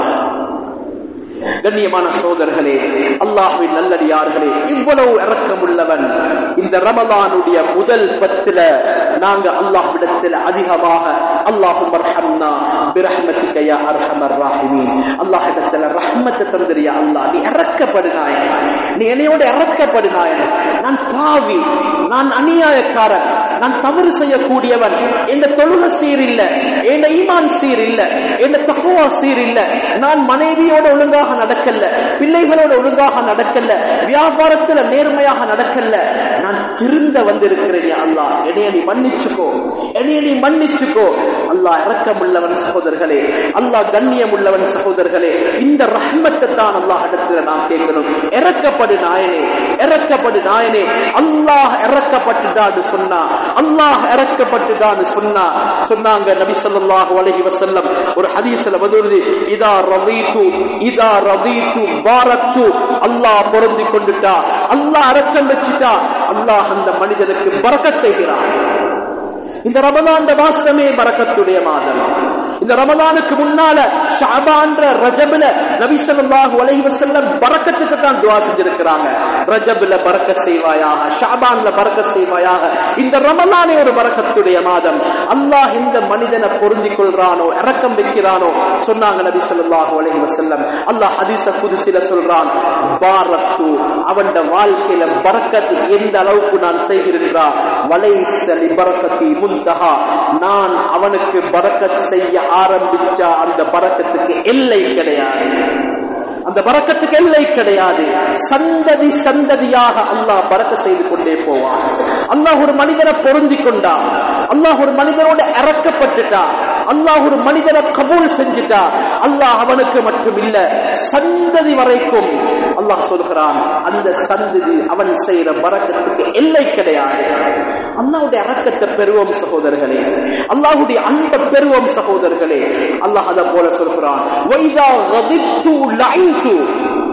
கண்ணியமான சோதர்களே அல்லாஹுவின் நல்லடியார்களே இவ்வளவு இரக்கம் உள்ளவன் இந்த ரமலானுடைய முதல் பத்துல நாங்க அல்லாஹ்விடத்தில் அதிகமாக அல்லாஹும் ரஹம்னா பிரஹ்மத்திக யா அர்ஹமர் ராஹிமீன் அல்லாஹ்விடத்தில் ரஹ்மத்தை தந்திரியா அல்லாஹ் நீ இறக்கப்படுனாய நீ என்னையோட இறக்கப்படுனாய நான் பாவி நான் அநியாயக்காரன் நான் தவறு செய்யக்கூடியவன் எந்த தொழுக சீர் இல்ல என் ஈமான் சீர் இல்ல என் தக்குவா சீர் இல்ல நான் மனைவியோட ஒழுங்காக நடக்கல பிள்ளைகளோட ஒழுங்காக நடக்கல வியாபாரத்துல நேர்மையாக நடக்கல நான் திருந்த வந்திருக்கிறேன் யா அல்லாஹ் என்னைய நீ மன்னிச்சுக்கோ என்னைய நீ மன்னிச்சுக்கோ அல்லாஹ் இரக்கம் உள்ளவன் சகோதரர்களே அல்லாஹ் கண்ணியம் உள்ளவன் சகோதரர்களே இந்த ரஹ்மத்தை தான் அல்லாஹ் இடத்துல நான் கேட்கணும் இறக்கப்படு நாயனே இறக்கப்படு நாயனே அல்லாஹ் இறக்கப்பட்டுடான்னு சொன்னா அல்லாஹ் இறக்கப்பட்டுடான்னு சொன்னா சொன்னாங்க நபி ஸல்லல்லாஹு அலைஹி வஸல்லம் ஒரு ஹதீஸ்ல வருது இதா ரதீது இதா ரதீது பாரத்து அல்லாஹ் பொருந்தி கொண்டுட்டா அல்லாஹ் இறக்கம் வச்சுட்டா அல்லாஹ் அந்த மனிதனுக்கு பரக்கத் செய்கிறான் இந்த ரமலான் மாசமே பரக்கத்துடைய மாதம் இந்த ரமலானுக்கு முன்னால ஷாபான்ற ரஜபுல நபி ஸல்லல்லாஹு அலைஹி வஸல்லம் பரக்கத்துக்கு தான் துஆ செஞ்சிருக்கிறாங்க ரஜபுல பரக்க செய்வாயாக ஷாபான்ல பரக்க செய்வாயாக இந்த ரமலானே ஒரு பரக்கத்துடைய மாதம் அல்லாஹ் இந்த மனிதனை பொருந்திக் கொள்றானோ இரக்கம் வைக்கிறானோ சொன்னாங்க நபி ஸல்லல்லாஹு அலைஹி வஸல்லம் அல்லாஹ் ஹதீஸ குதுசில சொல்றான் பாரத்து அவன் வாழ்க்கையில பரக்கத் எந்த அளவுக்கு நான் செய்கிறேன் வலைச லி பரக்கத்தி முன்தஹா நான் அவனுக்கு பரக்கத் செய்ய ஆரம்பிச்சா அந்த பரக்கத்துக்கு எல்லை கிடையாது அந்த பறக்கத்துக்கு எல்லை கிடையாது சந்ததி சந்ததியாக அல்லாஹ் பறக்க செய்து கொண்டே போவான் அல்லாஹ் ஒரு மனிதனை பொருந்தி கொண்டா அல்லாஹ் ஒரு மனிதனோட இறக்கப்பட்டுட்டா அல்லாஹ் ஒரு மனிதனை கபூல் செஞ்சுட்டா அல்லாஹ் அவனுக்கு மட்டும் இல்ல சந்ததி வரைக்கும் அல்லாஹ் சொல்கிறான் அந்த சந்ததி அவன் செய்யற பறக்கத்துக்கு எல்லை கிடையாது அல்லாஹ்வுடைய அரக்கத்தை பெறுவோம் சகோதரர்களே அல்லாஹ்வுடைய அன்பை பெறுவோம் சகோதரர்களே அல்லாஹ் அத போல சொல்கிறான் வைதா கதிப்து லஐது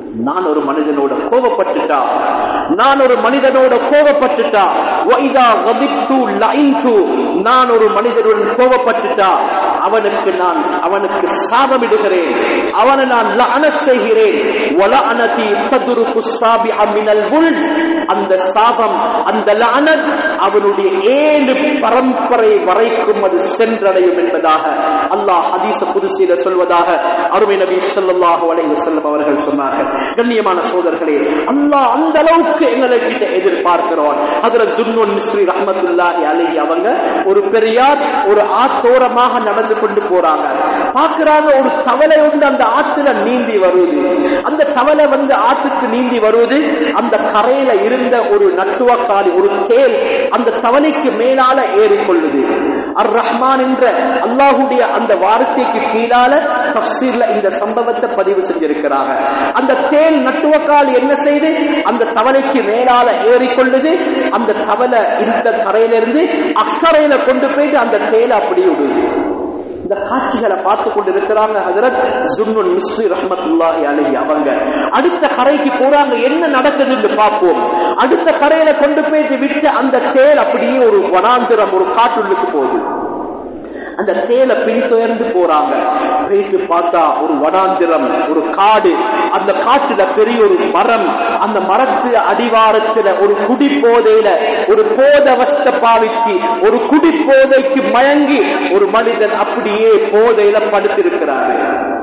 நான் ஒரு மனிதனோட கோபப்பட்டுட்டா நான் ஒரு மனிதனோட கோபப்பட்டுட்டா வைதா கதிப்து லைன்து நான் ஒரு மனிதனுடன் கோபப்பட்டுட்டா அவனுக்கு நான் அவனுக்கு சாபமிடுகிறேன் அவனை நான் லஅன செய்கிறேன் வலஅனதி ததுருக்கு சாபிஅ மினல் வுல்த் அந்த சாபம் அந்த லஅனத் அவனுடைய ஏழு பரம்பரை வரைக்கும் அது சென்றடையும் என்பதாக அல்லாஹ் ஹதீஸ குதுசியில சொல்வதாக அருமை நபி ஸல்லல்லாஹு அலைஹி வஸல்லம் அவர்கள் சொன்னார்கள் கண்ணியமான சோதர்களே அல்லாஹ் அந்த அளவுக்கு எங்களை கிட்ட எதிர்பார்க்கிறோம் அதுல சுன்னூன் மிஸ்ரி ரஹ்மத்துல்லாஹி அலைஹி அவங்க ஒரு பெரியார் ஒரு ஆத்தோரமாக நடந்து கொண்டு போறாங்க பாக்குறாங்க ஒரு தவளை வந்து அந்த ஆத்துல நீந்தி வருது அந்த தவளை வந்து ஆத்துக்கு நீந்தி வருவது அந்த கரையில இருந்த ஒரு நட்டுவக்காலி ஒரு தேல் அந்த தவளைக்கு மேலால ஏறிக்கொள்ளுது அர் ரஹ்மான் என்ற அல்லாஹுடைய அந்த வார்த்தைக்கு கீழால தப்சீர்ல இந்த சம்பவத்தை பதிவு செஞ்சிருக்கிறாங்க அந்த தேல் நட்டுவக்கால் என்ன செய்து அந்த தவளைக்கு மேலால ஏறிக்கொள்ளுது அந்த தவளை இந்த கரையிலிருந்து அக்கறையில கொண்டு போயிட்டு அந்த தேலை அப்படி விடுது இந்த காட்சிகளை பார்த்து கொண்டு இருக்கிறாங்க ஹஜரத் ஜுன்னுல் மிஸ்ரி ரஹ்மத்துல்லாஹி அலைஹி அவங்க அடுத்த கரைக்கு போறாங்க என்ன நடக்குதுன்னு பார்ப்போம் அடுத்த கரையில கொண்டு போயிட்டு விட்டு அந்த தேல் அப்படியே ஒரு வனாந்திரம் ஒரு காட்டுள்ளுக்கு போகுது அந்த தேலை பின்தொயர்ந்து போறாங்க போயிட்டு பார்த்தா ஒரு வனாந்திரம் ஒரு காடு அந்த காட்டுல பெரிய ஒரு மரம் அந்த மரத்து அடிவாரத்துல ஒரு குடி போதையில ஒரு போதவஸ்த பாவிச்சு ஒரு குடி போதைக்கு மயங்கி ஒரு மனிதன் அப்படியே போதையில படுத்திருக்கிறாரு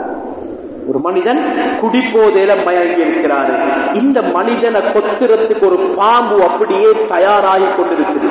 ஒரு மனிதன் குடிப்போதையில மயங்கி இருக்கிறாரு இந்த மனிதனை கொத்துறதுக்கு ஒரு பாம்பு அப்படியே தயாராகி கொண்டிருக்குது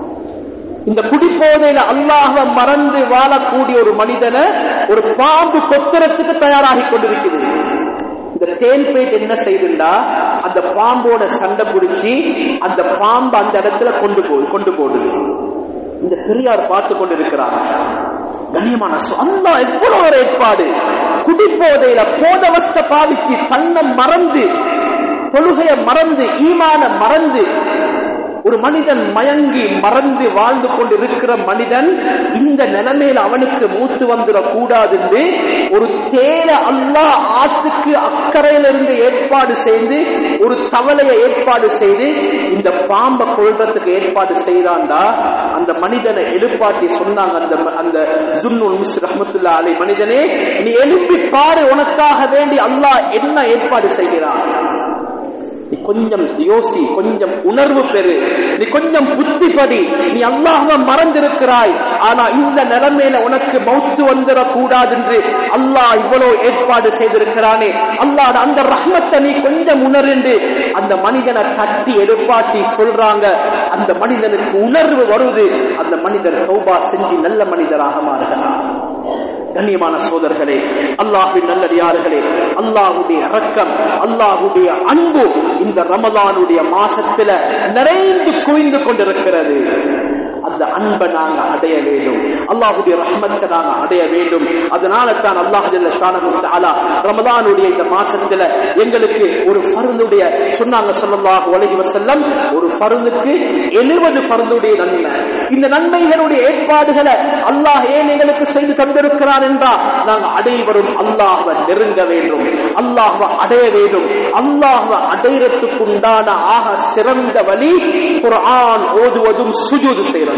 இந்த குடிப்போதையில அல்லாஹ மறந்து வாழக்கூடிய ஒரு மனிதனை ஒரு பாம்பு கொத்துறதுக்கு தயாராகி கொண்டிருக்குது இந்த தேன்பேட் என்ன செய்துண்டா அந்த பாம்போட சண்டை பிடிச்சி அந்த பாம்பு அந்த இடத்துல கொண்டு போ கொண்டு போடுது இந்த பெரியார் பார்த்து கொண்டிருக்கிறார் கண்ணியமான அல்லா எவ்வளவு ஒரு ஏற்பாடு குடிப்போதையில போதவஸ்த பாவிச்சு தன்னை மறந்து தொழுகைய மறந்து ஈமான மறந்து ஒரு மனிதன் மயங்கி மறந்து வாழ்ந்து கொண்டு இருக்கிற மனிதன் இந்த நிலைமையில அவனுக்கு மூத்து வந்துடக் கூடாது ஒரு தேல அல்லா ஆத்துக்கு அக்கறையிலிருந்து ஏற்பாடு செய்து ஒரு தவளையை ஏற்பாடு செய்து இந்த பாம்பை கொள்றதுக்கு ஏற்பாடு செய்தாண்டா அந்த மனிதனை எழுப்பாட்டி சொன்னாங்க அந்த அந்த ஜுன்னுல் மிஸ் ரஹமத்துல்லா அலை மனிதனே நீ எழுப்பி பாரு உனக்காக வேண்டி அல்லாஹ் என்ன ஏற்பாடு செய்கிறான் நீ கொஞ்சம் யோசி கொஞ்சம் உணர்வு பெறு நீ கொஞ்சம் புத்திப்படி நீ அல்லாஹ மறந்திருக்கிறாய் ஆனா இந்த நிலைமையில உனக்கு மௌத்து வந்துடக் கூடாது என்று அல்லாஹ் இவ்வளவு ஏற்பாடு செய்திருக்கிறானே அல்லாஹ் அந்த ரஹ்மத்தை நீ கொஞ்சம் உணர்ந்து அந்த மனிதனை தட்டி எடுப்பாட்டி சொல்றாங்க அந்த மனிதனுக்கு உணர்வு வருது அந்த மனிதர் தௌபா செஞ்சு நல்ல மனிதராக மாறுகிறார் கண்ணியமான சோதர்களே அல்லாஹின் நல்லடியார்களே அல்லாஹுடைய இரக்கம் அல்லாஹுடைய அன்பு இந்த ரமதானுடைய மாசத்துல நிறைந்து குவிந்து கொண்டிருக்கிறது அந்த அன்பை நாங்க அடைய வேண்டும் அல்லாஹுடைய ரஹ்மத்தை நாங்க அடைய வேண்டும் அதனால தான் அல்லாஹ் ஜல்ல ஷானஹு தஆலா ரமலானுடைய இந்த மாசத்துல எங்களுக்கு ஒரு ஃபர்துடைய சொன்னாங்க ஸல்லல்லாஹு அலைஹி வஸல்லம் ஒரு ஃபர்துக்கு 70 ஃபர்துடைய நன்மை இந்த நன்மைகளுடைய ஏற்பாடுகளை அல்லாஹ் ஏன் எங்களுக்கு செய்து தந்திருக்கிறார் என்றால் நாங்கள் அனைவரும் அல்லாஹ்வை நெருங்க வேண்டும் அல்லாஹ்வை அடைய வேண்டும் அல்லாஹ்வை அடையறதுக்கு உண்டான ஆக சிறந்த வழி குர்ஆன் ஓதுவதும் சுஜூது செய்யறதும்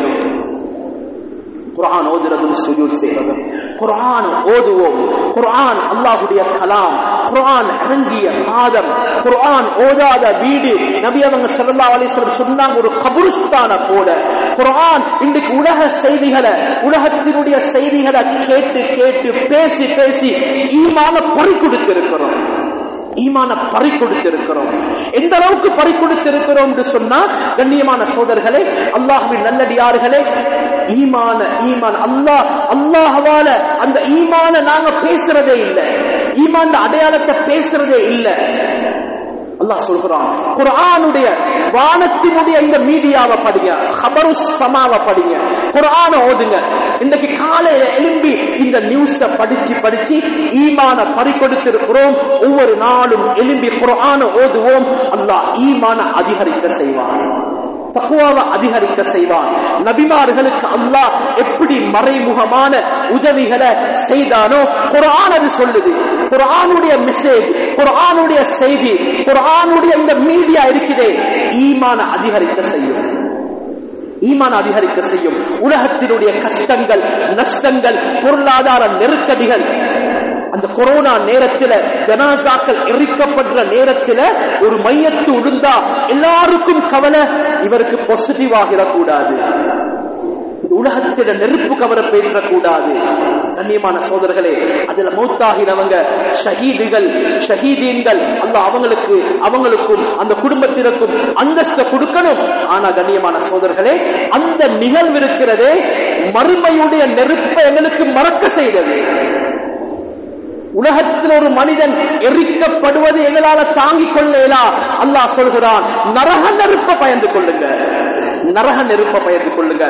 குர்ஆன் ஓதுறதும் சுஜூத் செய்யறதும் குர்ஆன் ஓதுவோம் குர்ஆன் அல்லாஹ்வுடைய கலாம் குர்ஆன் இறங்கிய மாதம் குர்ஆன் ஓதாத வீடு நபி அவங்க ஸல்லல்லாஹு அலைஹி வஸல்லம் சொன்னாங்க ஒரு கபருஸ்தான போல குர்ஆன் இன்றைக்கு உலக செய்திகளை உலகத்தினுடைய செய்திகளை கேட்டு கேட்டு பேசி பேசி ஈமான பறி கொடுத்திருக்கிறோம் ஈமான பறி கொடுத்திருக்கிறோம் எந்த அளவுக்கு பறி கொடுத்திருக்கிறோம் என்று சொன்னா கண்ணியமான சோதர்களே அல்லாஹுவின் நல்லடியார்களே ஈமான ஈமான் அல்லாஹ் அல்லாஹவால அந்த ஈமான நாங்க பேசுறதே இல்லை ஈமான் அடையாளத்தை பேசுறதே இல்லை அல்லாஹ் சொல்கிறான் குர்ஆனுடைய வானத்தினுடைய இந்த மீடியாவை படிங்க ஹபரு சமாவை படிங்க குர்ஆன ஓதுங்க இன்னைக்கு காலையில எழும்பி இந்த நியூஸ படிச்சு படிச்சு ஈமான பறி கொடுத்திருக்கிறோம் ஒவ்வொரு நாளும் எழும்பி குர்ஆன ஓதுவோம் அல்லாஹ் ஈமான அதிகரிக்க செய்வான் தக்குவாவை அதிகரிக்க செய்வான் நபிமார்களுக்கு அல்லாஹ் எப்படி மறைமுகமான உதவிகளை செய்தானோ குரான் அது சொல்லுது குரானுடைய மெசேஜ் குரானுடைய செய்தி குரானுடைய இந்த மீடியா இருக்குதே ஈமான அதிகரிக்க செய்யும் ஈமான் அதிகரிக்க செய்யும் உலகத்தினுடைய கஷ்டங்கள் நஷ்டங்கள் பொருளாதார நெருக்கடிகள் அந்த கொரோனா நேரத்தில் ஜனாசாக்கள் எரிக்கப்படுற நேரத்தில் ஒரு மையத்து உழுந்தா எல்லாருக்கும் கவலை இவருக்கு பாசிட்டிவ் ஆகிடக்கூடாது இந்த உலகத்தில நெருப்பு கவர பேசக்கூடாது கண்ணியமான சோதர்களே அதுல மௌத்தாகினவங்க ஷஹீதுகள் ஷஹீதீன்கள் அல்ல அவங்களுக்கு அவங்களுக்கும் அந்த குடும்பத்தினருக்கும் அந்தஸ்த கொடுக்கணும் ஆனா கண்ணியமான சோதர்களே அந்த நிகழ்வு இருக்கிறதே மறுமையுடைய நெருப்பை எங்களுக்கு மறக்க செய்தது உலகத்தில் ஒரு மனிதன் எரிக்கப்படுவது எங்களால தாங்கிக் கொள்ளலா அல்லாஹ் சொல்கிறான் நரக நெருப்ப பயந்து கொள்ளுங்க நரக நெருப்ப பயந்து கொள்ளுங்க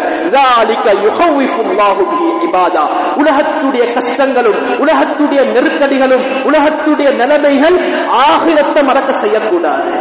உலகத்துடைய கஷ்டங்களும் உலகத்துடைய நெருக்கடிகளும் உலகத்துடைய நிலைமைகள் ஆகிரத்தை மறக்க செய்யக்கூடாது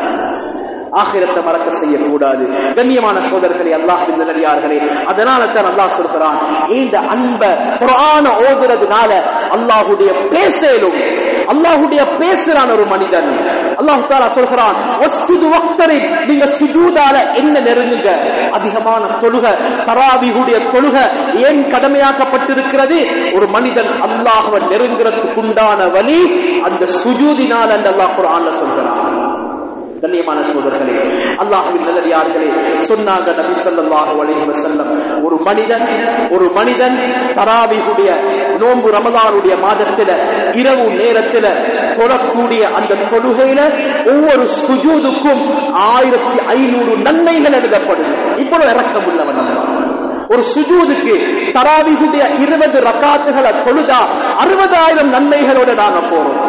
ஆகிரத்தை மறக்க செய்யக்கூடாது கண்ணியமான சோதர்களே அல்லாஹ் நல்லடியார்களே அதனால தான் அல்லாஹ் சொல்கிறான் இந்த அன்ப குரான ஓதுறதுனால அல்லாஹுடைய பேசலும் அல்லாஹுடைய பேசுறான் ஒரு மனிதன் அல்லாஹு தாலா சொல்கிறான் வஸ்துது வக்தரை நீங்க சுஜூதால என்ன நெருங்குங்க அதிகமான தொழுக தராவிகுடைய தொழுக ஏன் கடமையாக்கப்பட்டிருக்கிறது ஒரு மனிதன் அல்லாஹவை நெருங்குறதுக்கு உண்டான வழி அந்த சுஜூதினால் அந்த அல்லாஹ் குரான்ல சொல்கிறான் கண்ணியமான சோதர்களே அல்லாஹுவின் நல்லடியார்களே சொன்னாங்க நபி ஸல்லல்லாஹு அலைஹி வஸல்லம் ஒரு மனிதன் ஒரு மனிதன் தராவிஹுடைய நோன்பு ரமதானுடைய மாதத்தில இரவு நேரத்தில தொழக்கூடிய அந்த தொழுகையில ஒவ்வொரு சுஜூதுக்கும் ஆயிரத்தி ஐநூறு நன்மைகள் எழுதப்படுது இவ்வளவு இறக்கம் உள்ளவன் அல்லாஹ் ஒரு சுஜூதுக்கு தராவிகுடைய இருபது ரக்காத்துகளை தொழுதா அறுபதாயிரம் நன்மைகளோட நாங்க போறோம்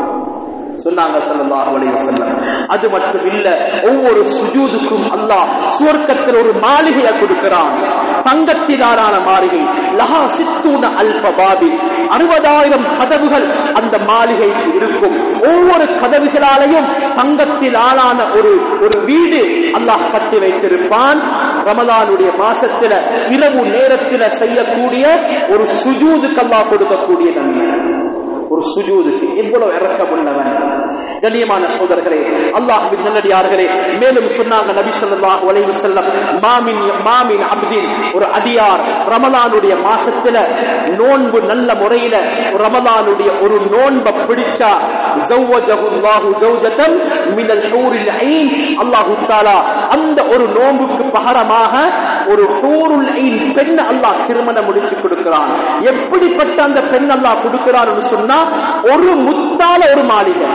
சொன்னாங்க ஸல்லல்லாஹு அலைஹி வஸல்லம் அது மட்டும் இல்ல ஒவ்வொரு சுஜூதுக்கும் அல்லாஹ் சுவர்க்கத்தில் ஒரு மாளிகையை கொடுக்கிறான் தங்கத்திலான மாளிகை லஹா சித்தூன அல்ப பாபி அறுபதாயிரம் கதவுகள் அந்த மாளிகைக்கு இருக்கும் ஒவ்வொரு கதவுகளாலையும் தங்கத்தில் ஆளான ஒரு ஒரு வீடு அல்லாஹ் கட்டி வைத்திருப்பான் ரமலானுடைய மாசத்துல இரவு நேரத்துல செய்யக்கூடிய ஒரு சுஜூதுக்கு அல்லாஹ் கொடுக்கக்கூடிய நன்மை ஒரு சுஜூதுக்கு எவ்வளவு இறக்கம் உள்ளவன் கண்ணியமான சோதர்களே அல்லாஹ்வின் நல்லடியார்களே மேலும் சொன்னாங்க நபி ஸல்லல்லாஹு அலைஹி வஸல்லம் மாமின் மாமின் அப்தின் ஒரு அடியார் ரமலானுடைய மாசத்துல நோன்பு நல்ல முறையில ரமலானுடைய ஒரு நோன்பை பிடிச்சா ஜவ்வஜஹு அல்லாஹு ஜௌஜதன் மினல் ஹூரில் ஐன் அல்லாஹ் தஆலா அந்த ஒரு நோன்புக்கு பகரமாக ஒரு ஹூருல் ஐன் பெண் அல்லாஹ் திருமணம் முடிச்சு கொடுக்கிறான் எப்படிப்பட்ட அந்த பெண் அல்லாஹ் கொடுக்கிறான்னு சொன்னா ஒரு முத்தால ஒரு மாளிகை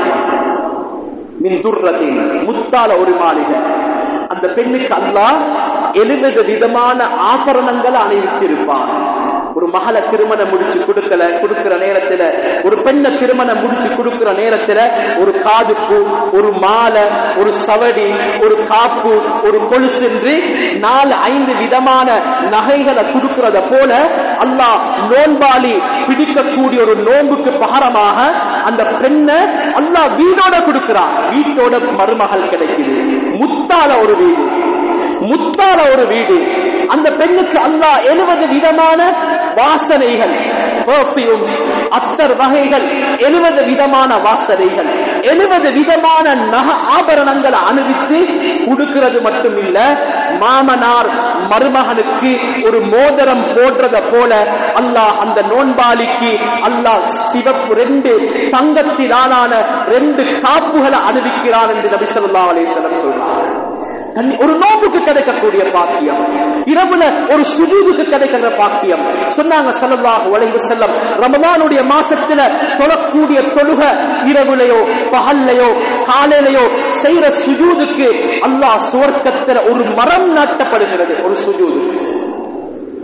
மின் துர்ரத்தின் முத்தால ஒரு மாளிகை அந்த பெண்ணுக்கு அல்லாஹ் எழுபது விதமான ஆபரணங்களை அணிவிச்சிருப்பான் ஒரு மகளை திருமணம் முடிச்சு கொடுக்கல கொடுக்கிற நேரத்துல ஒரு பெண்ணை திருமணம் முடிச்சு கொடுக்கிற நேரத்துல ஒரு காதுப்பு ஒரு மாலை ஒரு சவடி ஒரு காப்பு ஒரு கொலுசு என்று நாலு ஐந்து விதமான நகைகளை கொடுக்கிறத போல அல்லாஹ் நோன்பாளி பிடிக்கக்கூடிய ஒரு நோன்புக்கு பகரமாக அந்த பெண்ணை அல்லாஹ் வீடோட கொடுக்கிறான் வீட்டோட மருமகள் கிடைக்குது முத்தால ஒரு வீடு முத்தால ஒரு வீடு அந்த பெண்ணுக்கு அல்லாஹ் எழுபது விதமான வாசனைகள் பெர்ஃபியூம்ஸ் அத்தர் வகைகள் எழுபது விதமான வாசனைகள் எழுபது விதமான நக ஆபரணங்களை அணிவித்து கொடுக்கிறது மட்டும் இல்ல மாமனார் மருமகனுக்கு ஒரு மோதிரம் போடுறத போல அல்லாஹ் அந்த நோன்பாளிக்கு அல்லாஹ் சிவப்பு ரெண்டு தங்கத்திலான ரெண்டு காப்புகளை அணிவிக்கிறான் என்று நபி ஸல்லல்லாஹு அலைஹி வஸல்லம் சொல்றார் கண்ணி- ஒரு நோம்புக்கு கிடைக்கக்கூடிய பாக்கியம் இரவுல ஒரு சுஜூதுக்கு கிடைக்கிற பாக்கியம் சொன்னாங்க ஸல்லல்லாஹு அலைஹி வஸல்லம் ரமலானுடைய மாசத்துல தொழக்கூடிய தொழுக இரவுலையோ பகல்லையோ காலையிலையோ செய்யற சுஜூதுக்கு அல்லாஹ் சுவர்க்கத்துல ஒரு மரம் நாட்டப்படுகிறது ஒரு சுஜூது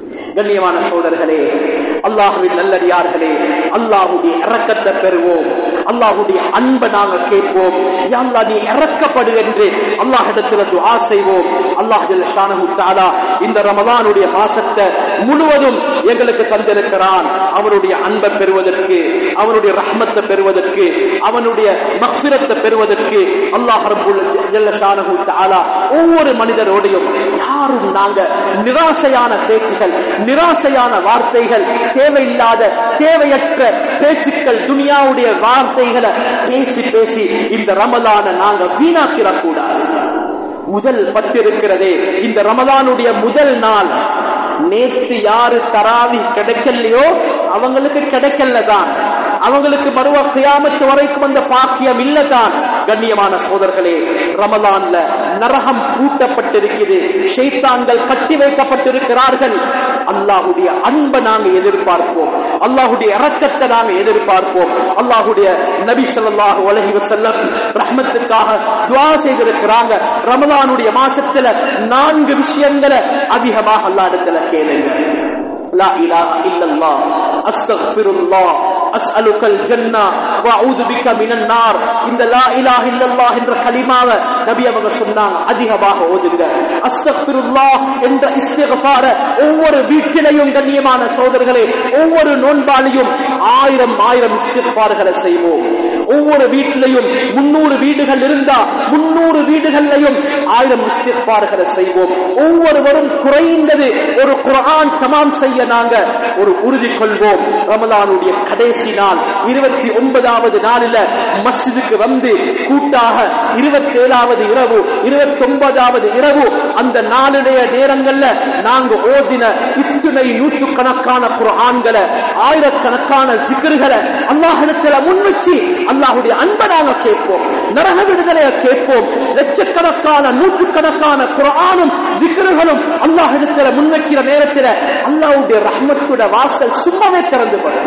கண்ணியமான சோதர்களே அல்லாஹுவின் நல்லடியார்களே அல்லாஹுடைய இரக்கத்தை பெறுவோம் அல்லாஹுடைய அன்பை நாங்க கேட்போம் யா அல்லாஹ் நீ இறக்கப்படு என்று அல்லாஹிடத்துல துஆ செய்வோம் அல்லாஹ் ஜல்ல ஷானஹு தஆலா இந்த ரமலானுடைய மாசத்தை முழுவதும் எங்களுக்கு தந்திருக்கிறான் அவனுடைய அன்பை பெறுவதற்கு அவனுடைய ரஹ்மத்தை பெறுவதற்கு அவனுடைய மக்ஃபிரத்தை பெறுவதற்கு அல்லாஹ் ரப்புல் ஜல்ல ஷானஹு தஆலா ஒவ்வொரு மனிதரோடையும் யாரும் நாங்க நிராசையான பேச்சுகள் நிராசையான வார்த்தைகள் தேவையில்லாத தேவையற்ற பேச்சுக்கள் துனியாவுடைய வார்த்தைகளை பேசி பேசி இந்த ரமலான நாங்க வீணாக்கிடக் கூடாது முதல் பத்து இருக்கிறதே இந்த ரமலானுடைய முதல் நாள் நேத்து யாரு தராவி கிடைக்கலையோ அவங்களுக்கு கிடைக்கல தான் அவங்களுக்கு மறுவ கியாமத்து வரைக்கும் அந்த பாக்கியம் இல்லதான் கண்ணியமான சோதர்களே ரமலான்ல நரகம் பூட்டப்பட்டிருக்குது ஷைத்தான்கள் கட்டி வைக்கப்பட்டிருக்கிறார்கள் அல்லாஹுடைய அன்பை நாங்க எதிர்பார்ப்போம் அல்லாஹுடைய இரக்கத்தை நாங்க எதிர்பார்ப்போம் அல்லாஹுடைய நபி ஸல்லல்லாஹு அலைஹி வஸல்லம் ரஹ்மத்துக்காக துஆ செய்திருக்கிறாங்க ரமலானுடைய மாசத்துல நான்கு விஷயங்களை அதிகமாக அல்லாஹ்விடத்துல கேளுங்க لا إله إلا الله أستغفر الله أسألك الجنة وأعوذ بك من النار இந்த லா இலாஹ இல்லல்லாஹ் என்ற கலிமாவை நபி அவங்க சொன்னாங்க அதிகமாக ஓதுங்க அஸ்தக்ஃபிருல்லாஹ் என்ற இஸ்திக்ஃபார ஒவ்வொரு வீட்டிலையும் கண்ணியமான சோதர்களே ஒவ்வொரு நோன்பாளியும் ஆயிரம் ஆயிரம் இஸ்திக்ஃபார்களை செய்வோம் ஒவ்வொரு வீட்டிலையும் முன்னூறு வீடுகள் இருந்தா முன்னூறு வீடுகள்லையும் ஆயிரம் இஸ்திக்பார்களை செய்வோம் ஒவ்வொருவரும் குறைந்தது ஒரு குர்ஆன் தமாம் செய்ய நாங்க ஒரு உறுதி கொள்வோம் ரமலானுடைய கடைசி நாள் இருபத்தி ஒன்பதாவது நாளில மஸ்ஜிதுக்கு வந்து கூட்டாக இருபத்தி ஏழாவது இரவு இருபத்தி ஒன்பதாவது இரவு அந்த நாளுடைய நேரங்கள்ல நாங்க ஓதின இத்துணை நூற்றுக்கணக்கான குர்ஆன்களை ஆயிரக்கணக்கான சிக்கர்களை அல்லாஹிடத்துல முன்வச்சு அல்லாஹுடைய அன்பை நாங்க கேட்போம் நரக விடுதலையை கேட்போம் லட்சக்கணக்கான நூற்றுக்கணக்கான குரானும் திக்ருகளும் அல்லாஹிடத்துல முன்வைக்கிற நேரத்தில் அல்லாஹுடைய ரஹ்மத்துடைய வாசல் சும்மாவே திறந்து படும்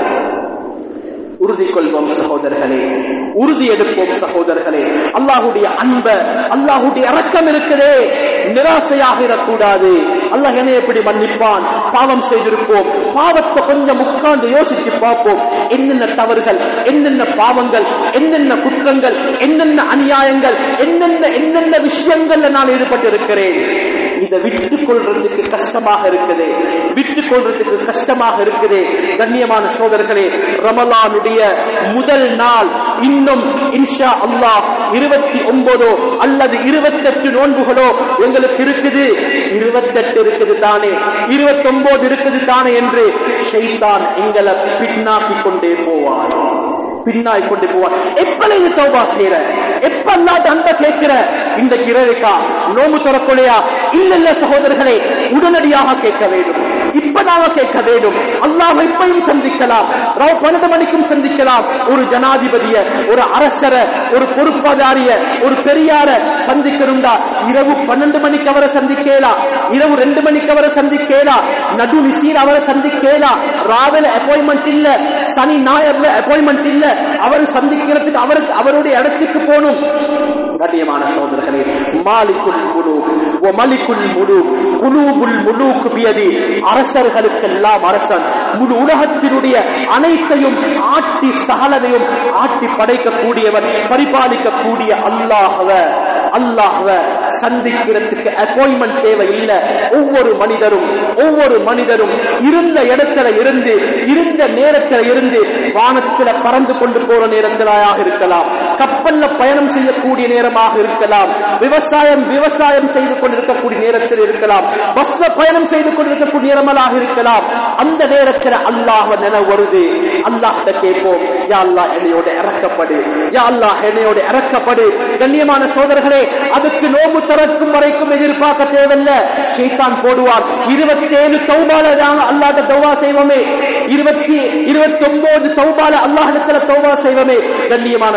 உறுதி கொள்வோம் சகோதரர்களே உறுதி எடுப்போம் சகோதரர்களே அல்லாஹுடைய அன்ப அல்லாஹுடைய இரக்கம் இருக்குதே நிராசையாகிடக்கூடாது அல்லாஹ் என்னை எப்படி மன்னிப்பான் பாவம் செய்திருப்போம் பாவத்தை கொஞ்சம் உட்கார்ந்து யோசிச்சு பார்ப்போம் என்னென்ன தவறுகள் என்னென்ன பாவங்கள் என்னென்ன குற்றங்கள் என்னென்ன அநியாயங்கள் என்னென்ன என்னென்ன விஷயங்கள்ல நான் ஈடுபட்டு இருக்கிறேன் இதை விட்டுக் கொள்றதுக்கு கஷ்டமாக இருக்குது விட்டுக் கொள்றதுக்கு கஷ்டமாக இருக்குது கண்ணியமான சோதர்களே ரமலானுடைய முதல் நாள் இன்னும் இன்ஷா அல்லாஹ் இருபத்தி ஒன்பதோ அல்லது இருபத்தெட்டு நோன்புகளோ எங்களுக்கு இருக்குது இருபத்தெட்டு இருக்குது தானே இருபத்தி ஒன்பது இருக்குது தானே என்று ஷைத்தான் எங்களை பின்னாக்கி கொண்டே போவார் பின்னாய் கொண்டு போவார் எப்ப இது தௌபா செய்யற எப்ப அல்லாட்ட அன்ப கேட்கிற இந்த கிரவிக்கா நோம்பு துறக்கொலையா இல்ல இல்ல சகோதரர்களே உடனடியாக கேட்க வேண்டும் இப்ப நாம கேட்க வேண்டும் அல்லாஹ் இப்பையும் சந்திக்கலாம் ராவ் பன்னெண்டு மணிக்கும் சந்திக்கலாம் ஒரு ஜனாதிபதிய ஒரு அரசர ஒரு பொறுப்பாதாரிய ஒரு பெரியார சந்திக்கணும்டா இரவு பன்னெண்டு மணிக்கு அவரை சந்திக்கலாம் இரவு ரெண்டு மணிக்கு அவரை சந்திக்கலாம் நடு நிசீர் அவரை சந்திக்கலாம் ராவில அப்பாயின்மெண்ட் இல்ல சனி ஞாயிறுல அப்பாயின்மெண்ட் இல்ல அவர் சந்திக்கிறதுக்கு அவருக்கு அவருடைய இடத்துக்கு போகணும் கண்ணியமான சோதரர்களே மாலிக்குல் முழு ஓ மலிக்குல் முழு குலூபுல் முழுக்கு பியதி அரசர்களுக்கெல்லாம் அரசன் முழு உலகத்தினுடைய அனைத்தையும் ஆட்டி சகலதையும் ஆட்டி படைக்கக்கூடியவன் பரிபாலிக்கக்கூடிய அல்லாஹவ அல்லாஹ்வ சந்திக்கிறதுக்கு அப்பாயின்மெண்ட் தேவை இல்லை ஒவ்வொரு மனிதரும் ஒவ்வொரு மனிதரும் இருந்த இடத்துல இருந்து இருந்த நேரத்துல இருந்து வானத்துல பறந்து கொண்டு போற நேரங்களாக இருக்கலாம் கப்பல்ல பயணம் செய்யக்கூடிய நேரமாக இருக்கலாம் விவசாயம் விவசாயம் செய்து கொண்டிருக்கக்கூடிய நேரத்தில் இருக்கலாம் பஸ்ல பயணம் செய்து கொண்டிருக்கக்கூடிய நேரங்களாக இருக்கலாம் அந்த நேரத்தில் அல்லாஹ் நினைவு வருது அல்லாஹ்ட்ட கேட்போம் யா அல்லாஹ் என்னையோட இறக்கப்படு யா அல்லாஹ் என்னையோட இறக்கப்படு கண்ணியமான சோதர்களே அதுக்கு நோம்பு திறக்கும் வரைக்கும் எதிர்பார்க்க தேவையில்லை ஷைத்தான் போடுவார் இருபத்தேழு தௌபால நாங்க அல்லாஹ்ட்ட தௌபா செய்வோமே இருபத்தி இருபத்தி ஒன்பது தௌபால அல்லாஹிடத்துல தௌபா செய்வோமே கண்ணியமான சோதர்கள்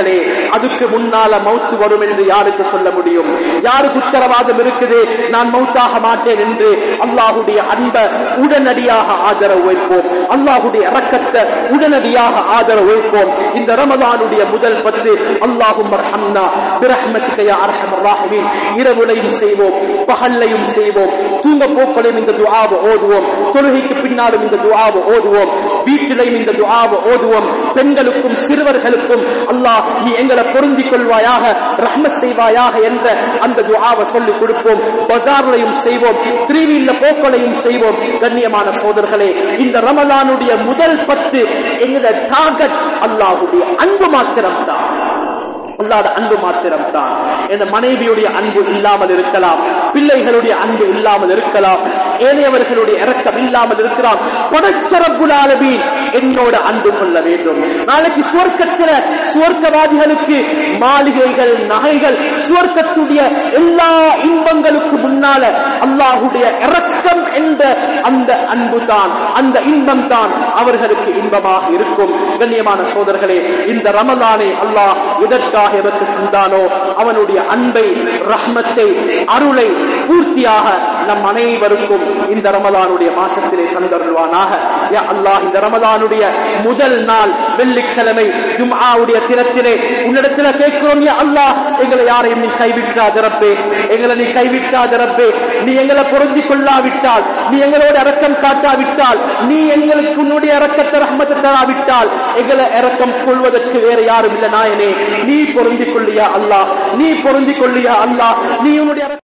சகோதரர்களே அதுக்கு முன்னால மௌத்து வரும் என்று யாருக்கு சொல்ல முடியும் யாருக்கு உத்தரவாதம் இருக்குது நான் மௌத்தாக மாட்டேன் என்று அல்லாஹுடைய அன்பை உடனடியாக ஆதரவு வைப்போம் அல்லாஹுடைய இரக்கத்தை உடனடியாக ஆதரவு வைப்போம் இந்த ரமதானுடைய முதல் பத்து அல்லாஹும் ரஹம்னா பிரஹ்மத்துக்கு யா அர்ஹமர் ராஹிமீன் இரவுலையும் செய்வோம் பகல்லையும் செய்வோம் தூங்க போக்களையும் இந்த துஆவை ஓதுவோம் தொழுகைக்கு பின்னாலும் இந்த துஆவை ஓதுவோம் வீட்டிலையும் இந்த துஆவை ஓதுவோம் பெண்களுக்கும் சிறுவர்களுக்கும் அல்லாஹ் நீ எங்களை பொருந்திக் கொள்வாயாக ரஹ்மத் செய்வாயாக என்ற அந்த துஆவை சொல்லிக் கொடுப்போம் பஜார்லையும் செய்வோம் த்ரீவீல்ல போக்களையும் செய்வோம் கண்ணியமான சோதர்களே இந்த ரமலானுடைய முதல் பத்து எங்களோட டார்கெட் அல்லாஹுடைய அன்பு மாத்திரம் தான் அல்லாத அன்பு மாத்திரம் தான் என் மனைவியுடைய அன்பு இல்லாமல் இருக்கலாம் பிள்ளைகளுடைய அன்பு இல்லாமல் இருக்கலாம் ஏனையவர்களுடைய இரக்கம் இல்லாமல் இருக்கலாம் படைச்சரப்புலாலபீன் என்னோட அன்பு கொள்ள வேண்டும் நாளைக்கு சுவர்க்கத்தில சுவர்க்கவாதிகளுக்கு மாளிகைகள் நகைகள் சுவர்க்கத்துடைய எல்லா இன்பங்களுக்கு முன்னால அல்லாஹுடைய இரக்கம் என்ற அந்த அன்பு தான் அந்த இன்பம் தான் அவர்களுக்கு இன்பமாக இருக்கும் கண்ணியமான சோதர்களே இந்த ரமலானை அல்லாஹ் எதற்காக எதற்கு தந்தானோ அவனுடைய அன்பை ரஹ்மத்தை அருளை பூர்த்தியாக நம் அனைவருக்கும் இந்த ரமலானுடைய மாசத்திலே தந்தருள்வானாக யா அல்லாஹ் இந்த ரமலானுடைய முதல் நாள் வெள்ளிக்கிழமை ஜும்ஆவுடைய தினத்திலே உன்னிடத்துல கேட்கிறோம் யா அல்லாஹ் எங்களை யாரையும் நீ கைவிட்டாத ரப்பே எங்களை நீ கைவிட்டாத ரப்பே நீ எங்களை பொருந்திக் கொள்ளாவிட்டால் நீ எங்களோட இரக்கம் காட்டாவிட்டால் நீ எங்களுக்கு உன்னுடைய இரக்கத்தை ரஹ்மத்தை தராவிட்டால் எங்களை இரக்கம் கொள்வதற்கு வேற யாரும் இல்லை நாயனே நீ பொருந்திக் கொள்ளியா அல்லாஹ் நீ பொருந்திக் கொள்ளியா அல்லாஹ் நீ உன்னுடைய